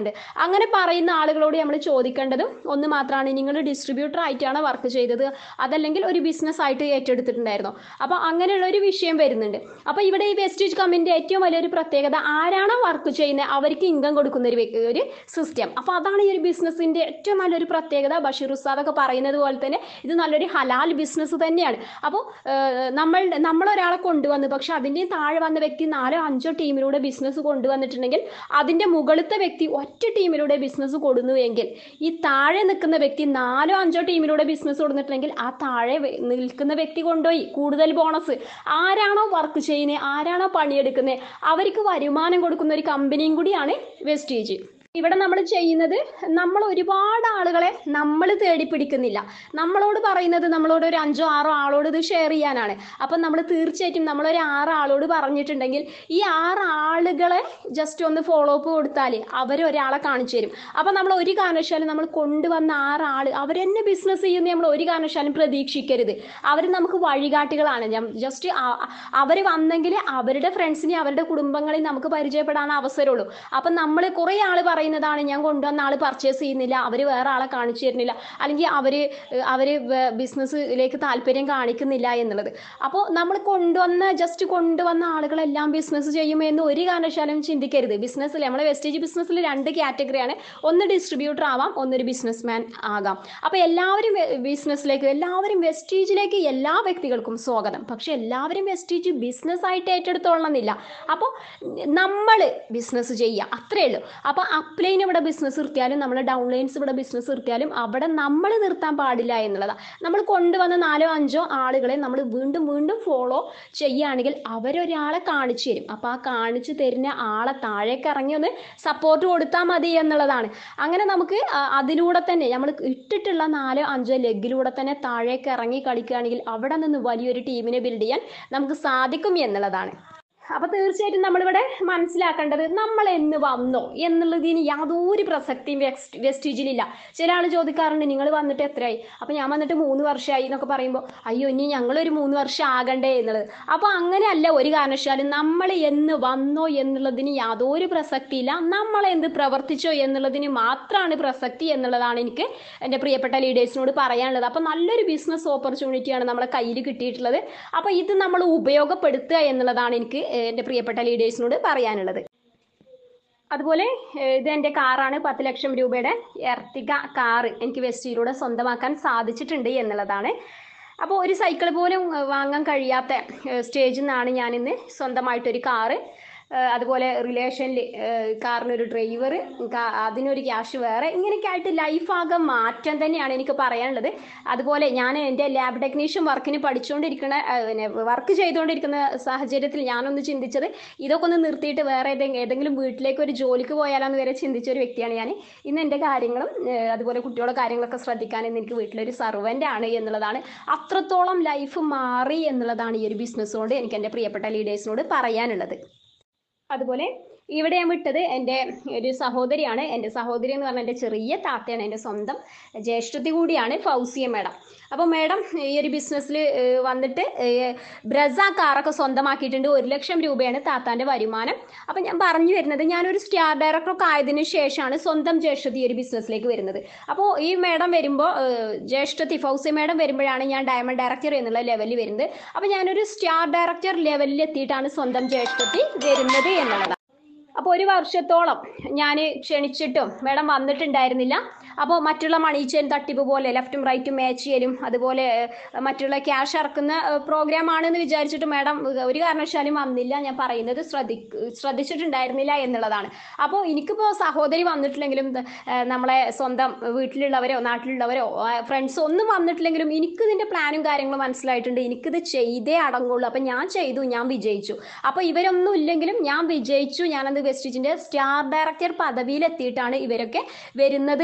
Speaker 1: പറയാറുണ്ട് അങ്ങനെ പറയുന്ന ആളുകളോട് നമ്മൾ ചോദിക്കേണ്ടതും ഒന്ന് മാത്രമാണ് നിങ്ങൾ ഡിസ്ട്രിബ്യൂട്ടർ ആയിട്ടാണ് വർക്ക് ചെയ്തത് അതല്ലെങ്കിൽ ഒരു ബിസിനസ് ആയിട്ട് ഏറ്റെടുത്തിട്ടുണ്ടായിരുന്നോ അപ്പോൾ അങ്ങനെയുള്ള ഒരു വിഷയം വരുന്നുണ്ട് അപ്പോൾ ഇവിടെ ഈ വെസ്റ്റേജ് കമ്പനിൻ്റെ ഏറ്റവും വലിയൊരു പ്രത്യേകത ആരാണോ വർക്ക് ചെയ്യുന്നത് അവർക്ക് ഇൻകം കൊടുക്കുന്ന ഒരു വ്യ- ഒരു സിസ്റ്റം അപ്പോൾ അതാണ് ഈ ഒരു ബിസിനസ്സിൻ്റെ ഏറ്റവും നല്ലൊരു പ്രത്യേകത ബഷീർ ഉസ്താദൊക്കെ പറയുന്നത് പോലെ തന്നെ ഇത് നല്ലൊരു ഹലാൽ ബിസിനസ് തന്നെയാണ് അപ്പോൾ നമ്മൾ നമ്മളൊരാളെ കൊണ്ടുവന്ന് പക്ഷെ അതിൻ്റെ താഴെ വന്ന വ്യക്തി നാലോ അഞ്ചോ ടീമിലൂടെ ബിസിനസ് കൊണ്ടുവന്നിട്ടുണ്ടെങ്കിൽ അതിൻ്റെ മുകളിലത്തെ വ്യക്തി ഒറ്റ ടീമിലൂടെ ബിസിനസ് കൊടുന്നുവെങ്കിൽ ഈ താഴെ നിൽക്കുന്ന വ്യക്തി നാലോ അഞ്ചോ ടീമിലൂടെ ബിസിനസ് കൊടുത്തിട്ടുണ്ടെങ്കിൽ ആ താഴെ വെ- നിൽക്കുന്ന വ്യക്തി കൊണ്ടുപോയി കൂടുതൽ ബോണസ് ആരാണോ വർക്ക് ചെയ്യുന്നത് ആരാണോ പണിയെടുക്കുന്നത് അവർക്ക് വരുമാനം കൊടുക്കുന്ന ഒരു കമ്പനിയും കൂടിയാണ് വെസ്റ്റേജ് ഇവിടെ നമ്മൾ ചെയ്യുന്നത് നമ്മൾ ഒരുപാട് ആളുകളെ നമ്മൾ തേടി പിടിക്കുന്നില്ല നമ്മളോട് പറയുന്നത് നമ്മളോട് ഒരു അഞ്ചോ ആറോ ആളോട് ഇത് ഷെയർ ചെയ്യാനാണ് അപ്പം നമ്മൾ തീർച്ചയായിട്ടും നമ്മളൊരു ആറ് ആളോട് പറഞ്ഞിട്ടുണ്ടെങ്കിൽ ഈ ആറ് ആളുകളെ ജസ്റ്റ് ഒന്ന് ഫോളോ അപ്പ് കൊടുത്താൽ അവർ ഒരാളെ കാണിച്ചു തരും അപ്പം നമ്മൾ ഒരു കാരണവശാലും നമ്മൾ കൊണ്ടുവന്ന ആറ് ആൾ അവരെന്നെ ബിസിനസ് ചെയ്യുന്ന നമ്മൾ ഒരു കാരണവശാലും പ്രതീക്ഷിക്കരുത് അവർ നമുക്ക് വഴികാട്ടികളാണ് ജസ്റ്റ് അവർ വന്നെങ്കിൽ അവരുടെ ഫ്രണ്ട്സിനെ അവരുടെ കുടുംബങ്ങളെ നമുക്ക് പരിചയപ്പെടാൻ അവസരമുള്ളൂ അപ്പം നമ്മൾ കുറേ ആൾ പറയുന്നതാണ് ഞാൻ കൊണ്ടുവന്ന ആൾ പർച്ചേസ് ചെയ്യുന്നില്ല അവർ വേറെ ആളെ കാണിച്ചു തരുന്നില്ല അല്ലെങ്കിൽ അവർ അവർ ബിസിനസ്സിലേക്ക് താല്പര്യം കാണിക്കുന്നില്ല എന്നുള്ളത് അപ്പോൾ നമ്മൾ കൊണ്ടുവന്ന ജസ്റ്റ് കൊണ്ടുവന്ന ആളുകളെല്ലാം ബിസിനസ് ചെയ്യുമെന്ന് ഒരു കാരണവശാലും ചിന്തിക്കരുത് ബിസിനസ്സിൽ നമ്മളെ വെസ്റ്റേജ് ബിസിനസ്സിൽ രണ്ട് കാറ്റഗറിയാണ് ഒന്ന് ഡിസ്ട്രിബ്യൂട്ടർ ആവാം ഒന്നൊരു ബിസിനസ് മാൻ ആകാം അപ്പോൾ എല്ലാവരും ബിസിനസ്സിലേക്ക് എല്ലാവരും വെസ്റ്റേജിലേക്ക് എല്ലാ വ്യക്തികൾക്കും സ്വാഗതം പക്ഷെ എല്ലാവരും വെസ്റ്റേജ് ബിസിനസ് ആയിട്ട് ഏറ്റെടുത്തോളണമെന്നില്ല അപ്പോൾ നമ്മൾ ബിസിനസ് ചെയ്യുക അത്രേ ഉള്ളൂ അപ്പോൾ അപ്ലൈൻ ഇവിടെ ബിസിനസ് നിർത്തിയാലും നമ്മൾ ഡൗൺലൈൻസ് ഇവിടെ ബിസിനസ് നിർത്തിയാലും അവിടെ നമ്മൾ നിർത്താൻ പാടില്ല എന്നുള്ളതാണ് നമ്മൾ കൊണ്ടുവന്ന നാലോ അഞ്ചോ ആളുകളെ നമ്മൾ വീണ്ടും വീണ്ടും ഫോളോ ചെയ്യുകയാണെങ്കിൽ അവരൊരാളെ കാണിച്ചു തരും അപ്പോൾ ആ കാണിച്ചു തരുന്ന ആളെ താഴേക്ക് ഇറങ്ങി ഒന്ന് സപ്പോർട്ട് കൊടുത്താൽ മതി എന്നുള്ളതാണ് അങ്ങനെ നമുക്ക് ആ, അതിലൂടെ തന്നെ നമ്മൾ ഇട്ടിട്ടുള്ള നാലോ അഞ്ചോ ലെഗിലൂടെ തന്നെ താഴേക്ക് ഇറങ്ങി കളിക്കുകയാണെങ്കിൽ അവിടെ നിന്ന് വലിയൊരു ടീമിനെ ബിൽഡ് ചെയ്യാൻ നമുക്ക് സാധിക്കും എന്നുള്ളതാണ് അപ്പൊ തീർച്ചയായിട്ടും നമ്മളിവിടെ മനസ്സിലാക്കേണ്ടത് നമ്മൾ എന്ന് വന്നോ എന്നുള്ളതിന് യാതൊരു പ്രസക്തിയും വെസ്റ്റ് വെസ്റ്റീജിലില്ല ചില ആൾ ചോദിക്കാറുണ്ട് നിങ്ങൾ വന്നിട്ട് എത്രയായി അപ്പൊ ഞാൻ വന്നിട്ട് മൂന്ന് വർഷമായി എന്നൊക്കെ പറയുമ്പോൾ അയ്യോ ഇനി ഞങ്ങളൊരു മൂന്ന് വർഷം ആകണ്ടേ എന്നുള്ളത് അപ്പൊ അങ്ങനെയല്ല ഒരു കാരണവശാലും നമ്മൾ എന്ന് വന്നോ എന്നുള്ളതിന് യാതൊരു പ്രസക്തിയില്ല നമ്മൾ എന്ത് പ്രവർത്തിച്ചോ എന്നുള്ളതിന് മാത്രമാണ് പ്രസക്തി എന്നുള്ളതാണ് എനിക്ക് എൻ്റെ പ്രിയപ്പെട്ട ലീഡേഴ്സിനോട് പറയാനുള്ളത് അപ്പോൾ നല്ലൊരു ബിസിനസ് ഓപ്പർച്യൂണിറ്റിയാണ് നമ്മളെ കയ്യിൽ കിട്ടിയിട്ടുള്ളത് അപ്പോൾ ഇത് നമ്മൾ ഉപയോഗപ്പെടുത്തുക എന്നുള്ളതാണ് എനിക്ക് ഏഹ്, എൻ്റെ പ്രിയപ്പെട്ട ലീഡേഴ്സിനോട് പറയാനുള്ളത് അതുപോലെ ഏഹ്, ഇത് എൻ്റെ കാറാണ് പത്ത് ലക്ഷം രൂപയുടെ എർത്തിക കാറ് എനിക്ക് വെസ്റ്റിലൂടെ സ്വന്തമാക്കാൻ സാധിച്ചിട്ടുണ്ട് എന്നുള്ളതാണ് അപ്പോൾ ഒരു സൈക്കിൾ പോലും ഏഹ്, വാങ്ങാൻ കഴിയാത്ത ഏഹ്, സ്റ്റേജിൽ നിന്നാണ് ഞാനിന്ന് സ്വന്തമായിട്ടൊരു കാറ് ഏഹ്, അതുപോലെ റിലേഷനിൽ കാറിനൊരു ഡ്രൈവർ അതിനൊരു ക്യാഷ് വേറെ ഇങ്ങനെയൊക്കെ ആയിട്ട് ലൈഫ് ആകെ മാറ്റം തന്നെയാണ് എനിക്ക് പറയാനുള്ളത് അതുപോലെ ഞാൻ എൻ്റെ ലാബ് ടെക്നീഷ്യൻ വർക്കിന് പഠിച്ചുകൊണ്ടിരിക്കുന്ന ഏഹ്, പിന്നെ വർക്ക് ചെയ്തുകൊണ്ടിരിക്കുന്ന സാഹചര്യത്തിൽ ഞാനൊന്ന് ചിന്തിച്ചത് ഇതൊക്കെ ഒന്ന് നിർത്തിയിട്ട് വേറെ ഏതെങ്കിലും ഏതെങ്കിലും വീട്ടിലേക്ക് ഒരു ജോലിക്ക് പോയാലോ എന്ന് വരെ ചിന്തിച്ച ഒരു വ്യക്തിയാണ് ഞാൻ ഇന്ന് എൻ്റെ കാര്യങ്ങളും ഏഹ്, അതുപോലെ കുട്ടികളുടെ കാര്യങ്ങളൊക്കെ ശ്രദ്ധിക്കാൻ ഇന്ന് എനിക്ക് വീട്ടിലൊരു സർവൻ്റ് ആണ് എന്നുള്ളതാണ് അത്രത്തോളം ലൈഫ് മാറി എന്നുള്ളതാണ് ഈ ഒരു ബിസിനസ് കൊണ്ട് എനിക്ക് എൻ്റെ പ്രിയപ്പെട്ട ലീഡേഴ്സിനോട് പറയാനുള്ളത് അതുപോലെ ഇവിടെ ഞാൻ വിട്ടത് എൻ്റെ ഒരു സഹോദരിയാണ് എൻ്റെ സഹോദരി എന്ന് പറഞ്ഞാൽ എൻ്റെ ചെറിയ താത്തയാണ് എൻ്റെ സ്വന്തം ജ്യേഷ്ഠത്തി കൂടിയാണ് ഫൗസിയ മേഡം അപ്പോൾ മേഡം ഈ ഒരു ബിസിനസ്സിൽ വന്നിട്ട് ഏഹ്, ബ്രസ കാറൊക്കെ സ്വന്തമാക്കിയിട്ടുണ്ട് ഒരു ലക്ഷം രൂപയാണ് താത്താൻ്റെ വരുമാനം അപ്പോൾ ഞാൻ പറഞ്ഞു വരുന്നത് ഞാനൊരു സ്റ്റാർ ഡയറക്ടറൊക്കെ ആയതിനു ശേഷമാണ് സ്വന്തം ജ്യേഷ്ഠത്തി ഈ ഒരു ബിസിനസ്സിലേക്ക് വരുന്നത് അപ്പോൾ ഈ മേഡം വരുമ്പോൾ ഏഹ്, ജ്യേഷ്ഠത്തി ഫൗസി മേഡം വരുമ്പോഴാണ് ഞാൻ ഡയമണ്ട് ഡയറക്ടർ എന്നുള്ള ലെവലിൽ വരുന്നത് അപ്പോൾ ഞാനൊരു സ്റ്റാർ ഡയറക്ടർ ലെവലിൽ എത്തിയിട്ടാണ് സ്വന്തം ജ്യേഷ്ഠത്തി വരുന്നത് എന്നുള്ളതാണ് അപ്പോൾ ഒരു വർഷത്തോളം ഞാൻ ക്ഷണിച്ചിട്ടും മേഡം വന്നിട്ടുണ്ടായിരുന്നില്ല അപ്പോൾ മറ്റുള്ള മണി ചെയിൻ തട്ടിപ്പ് പോലെ ലെഫ്റ്റും റൈറ്റും മാച്ച് ചെയ്യലും അതുപോലെ ഏഹ്, മറ്റുള്ള ക്യാഷ് ഇറക്കുന്ന പ്രോഗ്രാം ആണെന്ന് വിചാരിച്ചിട്ട് മേഡം ഒരു കാരണവശാലും വന്നില്ല ഞാൻ പറയുന്നത് ശ്രദ്ധി ശ്രദ്ധിച്ചിട്ടുണ്ടായിരുന്നില്ല എന്നുള്ളതാണ് അപ്പോൾ എനിക്കിപ്പോൾ സഹോദരി വന്നിട്ടില്ലെങ്കിലും ഏഹ്, നമ്മളെ സ്വന്തം വീട്ടിലുള്ളവരോ നാട്ടിലുള്ളവരോ ഫ്രണ്ട്സോ ഒന്നും വന്നിട്ടില്ലെങ്കിലും എനിക്കിതിൻ്റെ പ്ലാനും കാര്യങ്ങളും മനസ്സിലായിട്ടുണ്ട് എനിക്കിത് ചെയ്തേ അടങ്ങുള്ളൂ അപ്പം ഞാൻ ചെയ്തു ഞാൻ വിജയിച്ചു അപ്പോൾ ഇവരൊന്നും ഇല്ലെങ്കിലും ഞാൻ വിജയിച്ചു ഞാനത് വെസ്റ്റിജിൻ്റെ സ്റ്റാർ ഡയറക്ടർ പദവിയിലെത്തിയിട്ടാണ് ഇവരൊക്കെ വരുന്നത് എന്നുള്ളതാണ്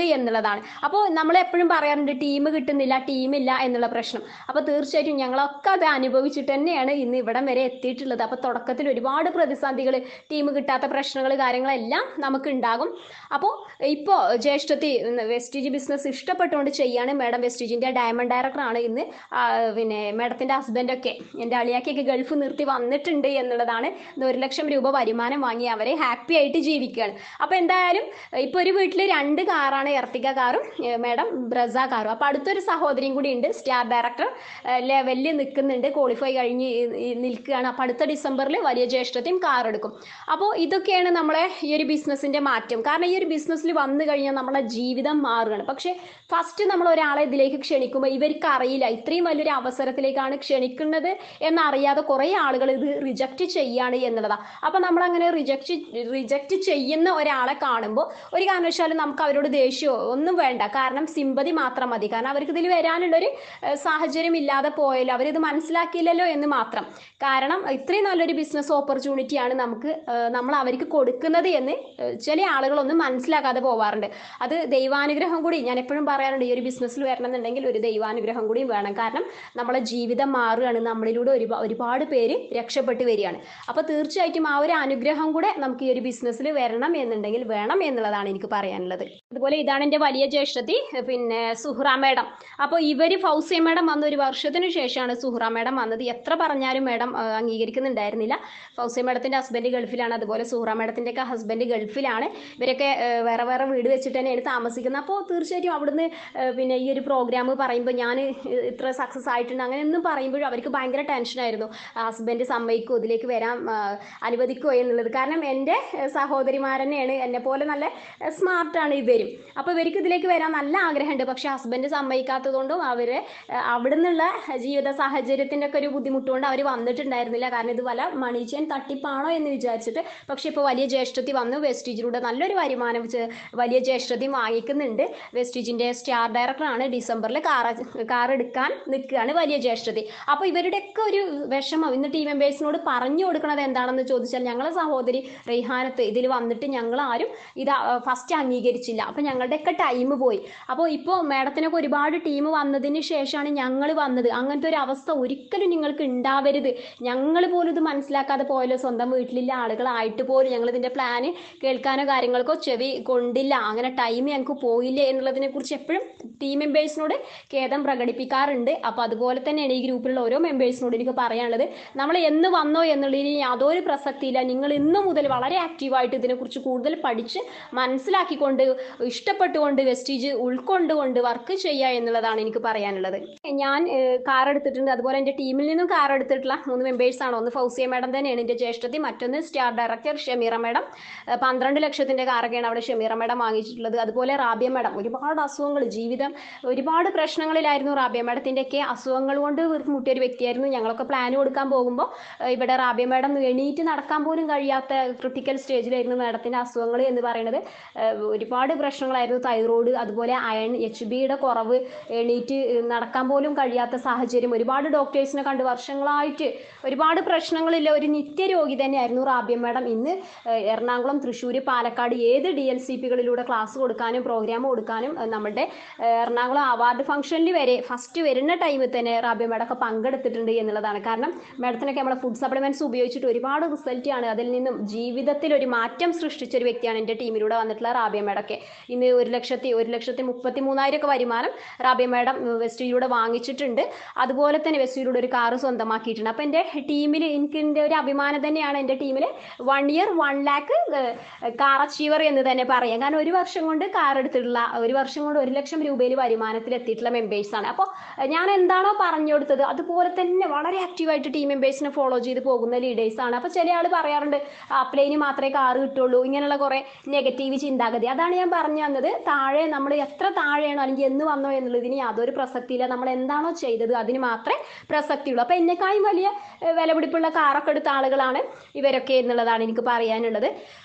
Speaker 1: എന്നുള്ളതാണ് അപ്പോൾ നമ്മൾ എപ്പോഴും പറയാറുണ്ട് ടീം കിട്ടുന്നില്ല ടീമില്ല എന്നുള്ള പ്രശ്നം അപ്പോൾ തീർച്ചയായിട്ടും ഞങ്ങളൊക്കെ അത് അനുഭവിച്ചിട്ട് തന്നെയാണ് ഇന്ന് ഇവിടം വരെ എത്തിയിട്ടുള്ളത് അപ്പോൾ തുടക്കത്തിൽ ഒരുപാട് പ്രതിസന്ധികൾ ടീം കിട്ടാത്ത പ്രശ്നങ്ങൾ കാര്യങ്ങളെല്ലാം നമുക്ക് ഉണ്ടാകും അപ്പോൾ ഇപ്പോൾ ജ്യേഷ്ഠത്തി വെസ്റ്റീജ് ബിസിനസ് ഇഷ്ടപ്പെട്ടുകൊണ്ട് ചെയ്യാണ് മാഡം വെസ്റ്റീജിൻ്റെ ഡയമണ്ട് ഡയറക്ടറാണ് ഇന്ന് ആ, പിന്നെ മാഡത്തിൻ്റെ ഹസ്ബൻഡൊക്കെ എൻ്റെ അളിയാക്കിയൊക്കെ ഗൾഫ് നിർത്തി വന്നിട്ടുണ്ട് എന്നുള്ളതാണ് ഇന്ന് ഒരു ലക്ഷം രൂപ വരുമാനം വാങ്ങി അവരെ ഹാപ്പി ആയിട്ട് ജീവിക്കുകയാണ് അപ്പോൾ എന്തായാലും ഇപ്പോൾ ഒരു വീട്ടിൽ രണ്ട് കാറാണ് എർട്ടിക കാറും മാഡം ബ്രസ കാറും അപ്പോൾ അടുത്തൊരു സഹോദരിയും കൂടി ഉണ്ട് സ്റ്റാർ ഡയറക്ടർ ലെവലിൽ നിൽക്കുന്നുണ്ട് ക്വാളിഫൈ കഴിഞ്ഞ് ഈ- ഈ നിൽക്കുകയാണ് അപ്പോൾ അടുത്ത ഡിസംബറിൽ വലിയ ജ്യേഷ്ഠത്തെയും കാർ എടുക്കും അപ്പോൾ ഇതൊക്കെയാണ് നമ്മളെ ഈ ഒരു ബിസിനസ്സിൻ്റെ മാറ്റം കാരണം ഈ ഒരു ബിസിനസ്സിൽ വന്നു കഴിഞ്ഞാൽ നമ്മളെ ജീവിതം മാറുകയാണ് പക്ഷേ ഫസ്റ്റ് നമ്മൾ ഒരാളെ ഇതിലേക്ക് ക്ഷണിക്കുമ്പോൾ ഇവർക്ക് അറിയില്ല ഇത്രയും വലിയൊരു അവസരത്തിലേക്കാണ് ക്ഷണിക്കുന്നത് എന്നറിയാതെ കുറേ ആളുകൾ ഇത് റിജക്റ്റ് ചെയ്യാണ് എന്നുള്ളതാണ് അപ്പോൾ നമ്മളങ്ങനെ റിജക്റ്റ് റിജക്റ്റ് ചെയ്യുന്ന ഒരാളെ കാണുമ്പോൾ ഒരു കാരണവശാലും നമുക്ക് അവരോട് ദേഷ്യമോ ഒന്നും വേണ്ട കാരണം സിമ്പതി മാത്രം മതി കാരണം അവർക്ക് ഇതിൽ വരാനുള്ളൊരു ഏഹ്, സാഹചര്യം ഇല്ലാതെ പോയല്ലോ അവരിത് മനസ്സിലാക്കിയില്ലല്ലോ എന്ന് മാത്രം കാരണം ഇത്രയും നല്ലൊരു ബിസിനസ് ഓപ്പർച്യൂണിറ്റിയാണ് നമുക്ക് ഏഹ്, നമ്മൾ അവർക്ക് കൊടുക്കുന്നത് എന്ന് ഏഹ്, ചില ആളുകളൊന്നും മനസ്സിലാക്കാതെ പോവാറുണ്ട് അത് ദൈവാനുഗ്രഹം കൂടി ഞാൻ എപ്പോഴും പറയാറുണ്ട് ഈ ഒരു ബിസിനസ്സിൽ വരണമെന്നുണ്ടെങ്കിൽ ഒരു ദൈവാനുഗ്രഹം കൂടി വേണം കാരണം നമ്മളെ ജീവിതം മാറുകയാണ് നമ്മളിലൂടെ ഒരുപാ ഒരുപാട് പേര് രക്ഷപ്പെട്ട് വരികയാണ് അപ്പോൾ തീർച്ചയായിട്ടും ആ ഒരു അനുഗ്രഹം കൂടെ നമുക്ക് ഈ ഒരു ബിസിനസ്സിൽ വരണം എന്നുണ്ടെങ്കിൽ വേണം എന്നുള്ളതാണ് എനിക്ക് പറയാനുള്ളത് അതുപോലെ ഇതാണ് എൻ്റെ വലിയ ജ്യേഷ്ഠത്തി പിന്നെ സുഹ്റ മേഡം അപ്പോൾ ഇവർ ഫൗസിയ മേഡം വന്ന ഒരു വർഷത്തിന് ശേഷമാണ് സുഹ്റ മേഡം വന്നത് എത്ര പറഞ്ഞാലും മേഡം ആ, അംഗീകരിക്കുന്നുണ്ടായിരുന്നില്ല ഫൗസിയ മേഡത്തിൻ്റെ ഹസ്ബൻഡ് ഗൾഫിലാണ് അതുപോലെ സുഹ്റ മേഡത്തിൻ്റെ ഒക്കെ ഹസ്ബൻഡ് ഗൾഫിലാണ് ഇവരൊക്കെ ആ, വേറെ വേറെ വീട് വെച്ചിട്ട് തന്നെയാണ് താമസിക്കുന്നത് അപ്പോൾ തീർച്ചയായിട്ടും അവിടുന്ന് ആ, പിന്നെ ഈ ഒരു പ്രോഗ്രാം പറയുമ്പോൾ ഞാൻ ഇത്ര സക്സസ് ആയിട്ടുണ്ട് അങ്ങനെയൊന്നും പറയുമ്പോഴും അവർക്ക് ഭയങ്കര ടെൻഷനായിരുന്നു ഹസ്ബൻഡ് സമ്മതിക്കുമോ ഇതിലേക്ക് വരാൻ ആ, അനുവദിക്കുമോ എന്നുള്ളത് കാരണം എൻ്റെ സഹോദരിമാർ തന്നെയാണ് എന്നെ പോലെ നല്ല സ്മാർട്ടാണ് ഇവരും അപ്പോൾ ഇവർക്ക് ഇതിലേക്ക് വരാൻ നല്ല ആഗ്രഹമുണ്ട് പക്ഷേ ഹസ്ബൻഡ് സമ്മതിക്കാത്തതുകൊണ്ടും അവർ അവിടെ നിന്നുള്ള ജീവിത സാഹചര്യത്തിൻ്റെ ഒക്കെ ഒരു ബുദ്ധിമുട്ടുകൊണ്ട് അവർ വന്നിട്ടുണ്ടായിരുന്നില്ല കാരണം ഇത് വല്ല മണീച്ചൻ തട്ടിപ്പാണോ എന്ന് വിചാരിച്ചിട്ട് പക്ഷേ ഇപ്പോൾ വലിയ ജ്യേഷ്ഠത്തി വന്നു വെസ്റ്റീജിലൂടെ നല്ലൊരു വരുമാനം ചെ- വലിയ ജ്യേഷ്ഠത്തി വാങ്ങിക്കുന്നുണ്ട് വെസ്റ്റീജിൻ്റെ സ്റ്റാർ ഡയറക്ടറാണ് ഡിസംബറിൽ കാർ കാർ എടുക്കാൻ നിൽക്കുകയാണ് വലിയ ജ്യേഷ്ഠത്തി അപ്പോൾ ഇവരുടെയൊക്കെ ഒരു വിഷമം ഇന്ന് ടീം മെമ്പേഴ്സിനോട് പറഞ്ഞു കൊടുക്കണത് എന്താണെന്ന് ചോദിച്ചാൽ ഞങ്ങളെ സഹോദരി റെയ്ഹാനത്ത് ഇതിൽ വന്നിട്ട് ഞങ്ങൾ ആരും ഇത് ഫസ്റ്റ് അംഗീകരിച്ചില്ല അപ്പോൾ ഞങ്ങളുടെയൊക്കെ ടൈം പോയി അപ്പോൾ ഇപ്പോൾ മാഡത്തിനൊക്കെ ഒരുപാട് ടീം വന്നതിന് ശേഷമാണ് ഞങ്ങൾ വന്നത് അങ്ങനത്തെ ഒരു അവസ്ഥ ഒരിക്കലും നിങ്ങൾക്ക് ഉണ്ടാവരുത് ഞങ്ങൾ പോലും ഇത് മനസ്സിലാക്കാതെ പോയല്ലോ സ്വന്തം വീട്ടിലുള്ള ആളുകളായിട്ട് പോലും ഞങ്ങൾ ഇതിൻ്റെ പ്ലാന് കേൾക്കാനോ കാര്യങ്ങൾക്കോ ചെവി കൊണ്ടില്ല അങ്ങനെ ടൈം ഞങ്ങൾക്ക് പോയില്ല എന്നുള്ളതിനെ കുറിച്ച് എപ്പോഴും ടീം മെമ്പേഴ്സിനോട് ഖേദം പ്രകടിപ്പിക്കാറുണ്ട് അപ്പോൾ അതുപോലെ തന്നെയാണ് ഈ ഗ്രൂപ്പിലുള്ള ഓരോ മെമ്പേഴ്സിനോട് എനിക്ക് പറയാനുള്ളത് നമ്മൾ എന്ന് വന്നോ എന്നുള്ളതിന് യാതൊരു പ്രസക്തിയില്ല നിങ്ങൾ ഇന്ന് മുതൽ വളരെ ആക്റ്റീവായിട്ട് ഇതിനെക്കുറിച്ച് കൂടുതൽ പഠിച്ച് മനസ്സിലാക്കിക്കൊണ്ട് ഇഷ്ടപ്പെട്ടുകൊണ്ട് വെസ്റ്റീജ് ഉൾക്കൊണ്ടുകൊണ്ട് വർക്ക് ചെയ്യുക എന്നുള്ളതാണ് എനിക്ക് പറയാനുള്ളത് ഞാൻ കാർ എടുത്തിട്ടുണ്ട് അതുപോലെ എൻ്റെ ടീമിൽ നിന്നും കാർ എടുത്തിട്ടുള്ള മൂന്ന് മെമ്പേഴ്സാണ് ഒന്ന് ഫൗസിയ മാഡം തന്നെയാണ് എൻ്റെ ജ്യേഷ്ഠത്തി മറ്റൊന്ന് സ്റ്റാർ ഡയറക്ടർ ഷമീറ മാഡം ഏഹ് പന്ത്രണ്ട് ലക്ഷത്തിൻ്റെ കാറൊക്കെയാണ് അവിടെ ഷമീറ മാഡം വാങ്ങിച്ചിട്ടുള്ളത് അതുപോലെ റാബിയ മാഡം ഒരുപാട് അസുഖങ്ങൾ ജീവിതം ഒരുപാട് പ്രശ്നങ്ങളിലായിരുന്നു റാബിയ മാഡത്തിൻ്റെയൊക്കെ അസുഖങ്ങൾ കൊണ്ട് മുട്ടിയ ഒരു വ്യക്തിയായിരുന്നു ഞങ്ങളൊക്കെ പ്ലാൻ കൊടുക്കാൻ പോകുമ്പോൾ ഏഹ് ഇവിടെ റാബിയ മാഡം എണീറ്റ് നടക്കാൻ പോലും കഴിയാത്ത ക്രിട്ടിക്കൽ സ്റ്റേജിലായിരുന്നു മാഡത്തിൻ്റെ അസുഖങ്ങൾ എന്ന് പറയുന്നത് ഏഹ് ഒരുപാട് പ്രശ്നങ്ങളായിരുന്നു തൈറോയ്ഡ് അതുപോലെ അയൺ എച്ച് ബിയുടെ കുറവ് എണീറ്റ് നടക്കാൻ പോലും കഴിയാത്ത സാഹചര്യം ഒരുപാട് ഡോക്ടേഴ്സിനെ കണ്ട് വർഷങ്ങളായിട്ട് ഒരുപാട് പ്രശ്നങ്ങളില്ല ഒരു നിത്യരോഗി തന്നെയായിരുന്നു റാബിയ മാഡം ഇന്ന് ഏഹ് എറണാകുളം തൃശ്ശൂർ പാലക്കാട് ഏത് ഡി എൽ സി പികളിലൂടെ ക്ലാസ് കൊടുക്കാനും പ്രോഗ്രാം കൊടുക്കാനും ഏഹ് നമ്മുടെ ഏഹ് എറണാകുളം അവാർഡ് ഫംഗ്ഷനിൽ വരെ ഫസ്റ്റ് വരുന്ന ടൈമിൽ തന്നെ റാബിയ മാഡം ഒക്കെ പങ്കെടുത്തിട്ടുണ്ട് എന്നുള്ളതാണ് കാരണം മാഡത്തിനൊക്കെ നമ്മളെ ഫുഡ് സപ്ലിമെന്റ്സ് ഉപയോഗിച്ചിട്ട് ഒരുപാട് റിസൾട്ട് ആണ് അതിൽ നിന്നും ജീവിതത്തിൽ ഒരു മാറ്റം സൃഷ്ടിച്ച ഒരു വ്യക്തിയാണ് എൻ്റെ ടീമിലൂടെ വന്നിട്ടുള്ള റാബിയ മാഡമൊക്കെ ഇന്ന് ഒരു ലക്ഷത്തി ഒരു ലക്ഷത്തി മുപ്പത്തി മൂന്നായിരം ഒക്കെ വരുമാനം റാബിയ മാഡം വെസ്റ്റിലൂടെ വാങ്ങിച്ചിട്ടുണ്ട് അതുപോലെ തന്നെ വെസ്റ്റിലൂടെ ഒരു കാറ് സ്വന്തമാക്കിയിട്ടുണ്ട് അപ്പോൾ എൻ്റെ ടീമിൽ എനിക്ക് എൻ്റെ ഒരു അഭിമാനം തന്നെയാണ് എൻ്റെ ടീമിൽ one year one lakh car achiever എന്ന് തന്നെ പറയാം കാരണം ഒരു വർഷം കൊണ്ട് കാർ എടുത്തിട്ടുള്ള ഒരു വർഷം കൊണ്ട് ഒരു ലക്ഷം രൂപയിൽ വരുമാനത്തിൽ എത്തിയിട്ടുള്ള മെമ്പേഴ്സാണ് അപ്പോൾ ഞാൻ എന്താണോ പറഞ്ഞു കൊടുത്തത് അതുപോലെ തന്നെ വളരെ ആക്റ്റീവായിട്ട് ടീം മെമ്പേഴ്സിനെ ഫോളോ ചെയ്ത് പോകുന്ന ലീഡേഴ്സാണ് അപ്പോൾ ചില ആൾ പറയാറുണ്ട് അപ്ലൈന് മാത്രമേ കാർ കിട്ടുള്ളൂ ഇങ്ങനെയുള്ള കുറേ നെഗറ്റീവ് ചിന്താഗതി അതാണ് ഞാൻ പറഞ്ഞു തന്നത് താഴെ നമ്മൾ എത്ര താഴെയാണോ അല്ലെങ്കിൽ എന്ന് വന്നോ എന്നുള്ളതിന് യാതൊരു പ്രസക്തിയില്ല നമ്മൾ എന്താണോ ചെയ്തത് അതിന് മാത്രമേ പ്രസക്തിയുള്ളൂ അപ്പോൾ എന്നെക്കാളും വലിയ ഏഹ്, വിലപിടിപ്പുള്ള കാറൊക്കെ എടുത്ത ആളുകളാണ് ഇവരൊക്കെ എന്നുള്ളതാണ് എനിക്ക് പറയാനുള്ളത്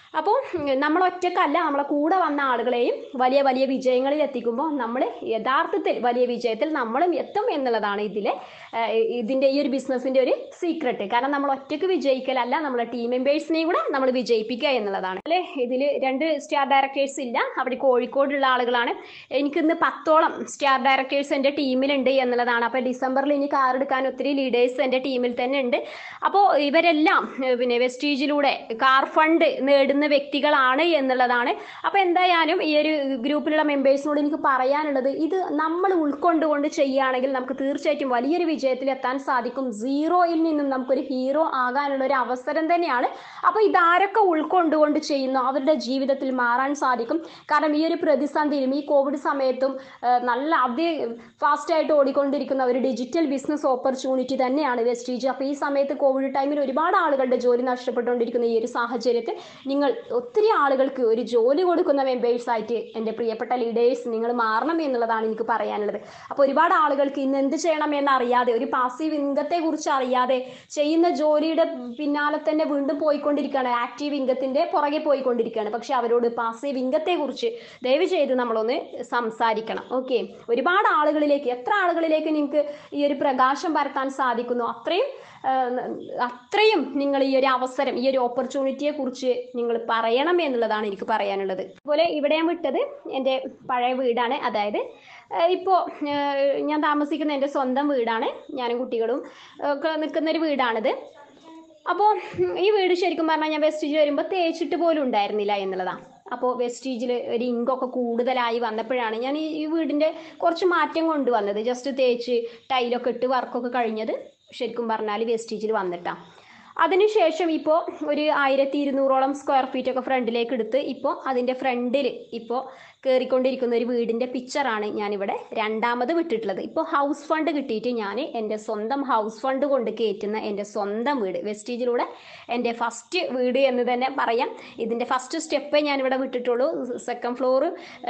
Speaker 1: അപ്പോൾ നമ്മൾ ഒറ്റക്കല്ല നമ്മളെ കൂടെ വന്ന ആളുകളെയും വലിയ വലിയ വിജയങ്ങളിൽ എത്തിക്കുമ്പോൾ നമ്മൾ യഥാർത്ഥത്തിൽ വലിയ വിജയത്തിൽ നമ്മളും എത്തും എന്നുള്ളതാണ് ഇതിലെ ഏഹ്, ഇതിൻ്റെ ഈ ഒരു ബിസിനസ്സിൻ്റെ ഒരു സീക്രട്ട് കാരണം നമ്മൾ ഒറ്റയ്ക്ക് വിജയിക്കലല്ല നമ്മളെ ടീം മെമ്പേഴ്സിനെയും കൂടെ നമ്മൾ വിജയിപ്പിക്കുക എന്നുള്ളതാണ് അല്ലെ ഇതിൽ രണ്ട് സ്റ്റാർ ഡയറക്ടേഴ്സ് ഇല്ല അവിടെ കോഴിക്കോടുള്ള ആളുകളാണ് എനിക്കിന്ന് പത്തോളം സ്റ്റാർ ഡയറക്ടേഴ്സ് എൻ്റെ ടീമിലുണ്ട് എന്നുള്ളതാണ് അപ്പോൾ ഡിസംബറിൽ ഇനി കാർ എടുക്കാൻ ഒത്തിരി ലീഡേഴ്സ് എൻ്റെ ടീമിൽ തന്നെ ഉണ്ട് അപ്പോൾ ഇവരെല്ലാം ഏഹ്, പിന്നെ വെസ്റ്റീജിലൂടെ കാർ ഫണ്ട് നേടുന്ന വ്യക്തികളാണ് എന്നുള്ളതാണ് അപ്പോൾ എന്തായാലും ഈ ഒരു ഗ്രൂപ്പിലുള്ള മെമ്പേഴ്സിനോട് എനിക്ക് പറയാനുള്ളത് ഇത് നമ്മൾ ഉൾക്കൊണ്ടുകൊണ്ട് ചെയ്യുകയാണെങ്കിൽ നമുക്ക് തീർച്ചയായിട്ടും വലിയൊരു വിജയത്തിൽ എത്താൻ സാധിക്കും സീറോയിൽ നിന്നും നമുക്കൊരു ഹീറോ ആകാനുള്ള ഒരു അവസരം തന്നെയാണ് അപ്പോൾ ഇതാരൊക്കെ ഉൾക്കൊണ്ടുകൊണ്ട് ചെയ്യുന്നു അവരുടെ ജീവിതത്തിൽ മാറാൻ സാധിക്കും കാരണം ഈ ഒരു പ്രതിസന്ധിയിലും ഈ കോവിഡ് സമയത്തും ആ, നല്ല അതി ഫാസ്റ്റായിട്ട് ഓടിക്കൊണ്ടിരിക്കുന്ന ഒരു ഡിജിറ്റൽ ബിസിനസ് ഓപ്പർച്യൂണിറ്റി തന്നെയാണ് വെസ്റ്റീജ് അപ്പോൾ ഈ സമയത്ത് കോവിഡ് ടൈമിൽ ഒരുപാട് ആളുകളുടെ ജോലി നഷ്ടപ്പെട്ടുകൊണ്ടിരിക്കുന്ന ഈ ഒരു സാഹചര്യത്തിൽ നിങ്ങൾ ഒത്തിരി ആളുകൾക്ക് ഒരു ജോലി കൊടുക്കുന്ന മെമ്പേഴ്സ് ആയിട്ട് എൻ്റെ പ്രിയപ്പെട്ട ലീഡേഴ്സ് നിങ്ങൾ മാറണം എന്നുള്ളതാണ് എനിക്ക് പറയാനുള്ളത് അപ്പോൾ ഒരുപാട് ആളുകൾക്ക് ഇന്ന് എന്ത് ചെയ്യണം എന്ന് അറിയാതെ ഒരു പാസീവ് ഇൻകത്തെ കുറിച്ച് അറിയാതെ ചെയ്യുന്ന ജോലിയുടെ പിന്നാലെ തന്നെ വീണ്ടും പോയിക്കൊണ്ടിരിക്കുകയാണ് ആക്റ്റീവ് ഇൻകത്തിൻ്റെ പുറകെ പോയിക്കൊണ്ടിരിക്കുകയാണ് പക്ഷെ അവരോട് പാസീവ് ഇൻകത്തെ കുറിച്ച് ദയവ് ചെയ്ത് നമ്മളൊന്ന് സംസാരിക്കണം ഓക്കെ ഒരുപാട് ആളുകളിലേക്ക് എത്ര ആളുകളിലേക്ക് നിങ്ങൾക്ക് ഈ ഒരു പ്രകാശം പരത്താൻ സാധിക്കുന്നു അത്രയും ആ, അത്രയും നിങ്ങൾ ഈ ഒരു അവസരം ഈ ഒരു ഓപ്പർച്യൂണിറ്റിയെ കുറിച്ച് നിങ്ങൾ പറയണം എന്നുള്ളതാണ് എനിക്ക് പറയാനുള്ളത് അതുപോലെ ഇവിടെ ഞാൻ വിട്ടത് എൻ്റെ പഴയ വീടാണ് അതായത് ഇപ്പോൾ ഞാൻ താമസിക്കുന്ന എൻ്റെ സ്വന്തം വീടാണ് ഞാനും കുട്ടികളും ഒക്കെ നിൽക്കുന്ന ഒരു വീടാണിത് അപ്പോൾ ഈ വീട് ശരിക്കും പറഞ്ഞാൽ ഞാൻ വെസ്റ്റീജിൽ വരുമ്പോൾ തേച്ചിട്ട് പോലും ഉണ്ടായിരുന്നില്ല എന്നുള്ളതാണ് അപ്പോൾ വെസ്റ്റീജിൽ ഒരു ഇങ്കൊക്കെ കൂടുതലായി വന്നപ്പോഴാണ് ഞാൻ ഈ ഈ വീടിൻ്റെ കുറച്ച് മാറ്റം കൊണ്ടുവന്നത് ജസ്റ്റ് തേച്ച് ടൈലൊക്കെ ഇട്ട് വർക്കൊക്കെ കഴിഞ്ഞത് ശരിക്കും പറഞ്ഞാൽ വെസ്റ്റീജിൽ വന്നിട്ടാണ് അതിനുശേഷം ഇപ്പോൾ ഒരു ആയിരത്തി ഇരുന്നൂറോളം സ്ക്വയർ ഫീറ്റ് ഒക്കെ ഫ്രണ്ടിലേക്ക് എടുത്ത് ഇപ്പോൾ അതിൻ്റെ ഫ്രണ്ടിൽ ഇപ്പോൾ കയറിക്കൊണ്ടിരിക്കുന്ന ഒരു വീടിൻ്റെ പിക്ചറാണ് ഞാനിവിടെ രണ്ടാമത് വിട്ടിട്ടുള്ളത് ഇപ്പോൾ ഹൗസ് ഫണ്ട് കിട്ടിയിട്ട് ഞാൻ എൻ്റെ സ്വന്തം ഹൗസ് ഫണ്ട് കൊണ്ട് കയറ്റുന്ന എൻ്റെ സ്വന്തം വീട് വെസ്റ്റീജിലൂടെ എൻ്റെ ഫസ്റ്റ് വീട് എന്ന് തന്നെ പറയാം ഇതിൻ്റെ ഫസ്റ്റ് സ്റ്റെപ്പേ ഞാനിവിടെ വിട്ടിട്ടുള്ളൂ സെക്കൻഡ് ഫ്ലോർ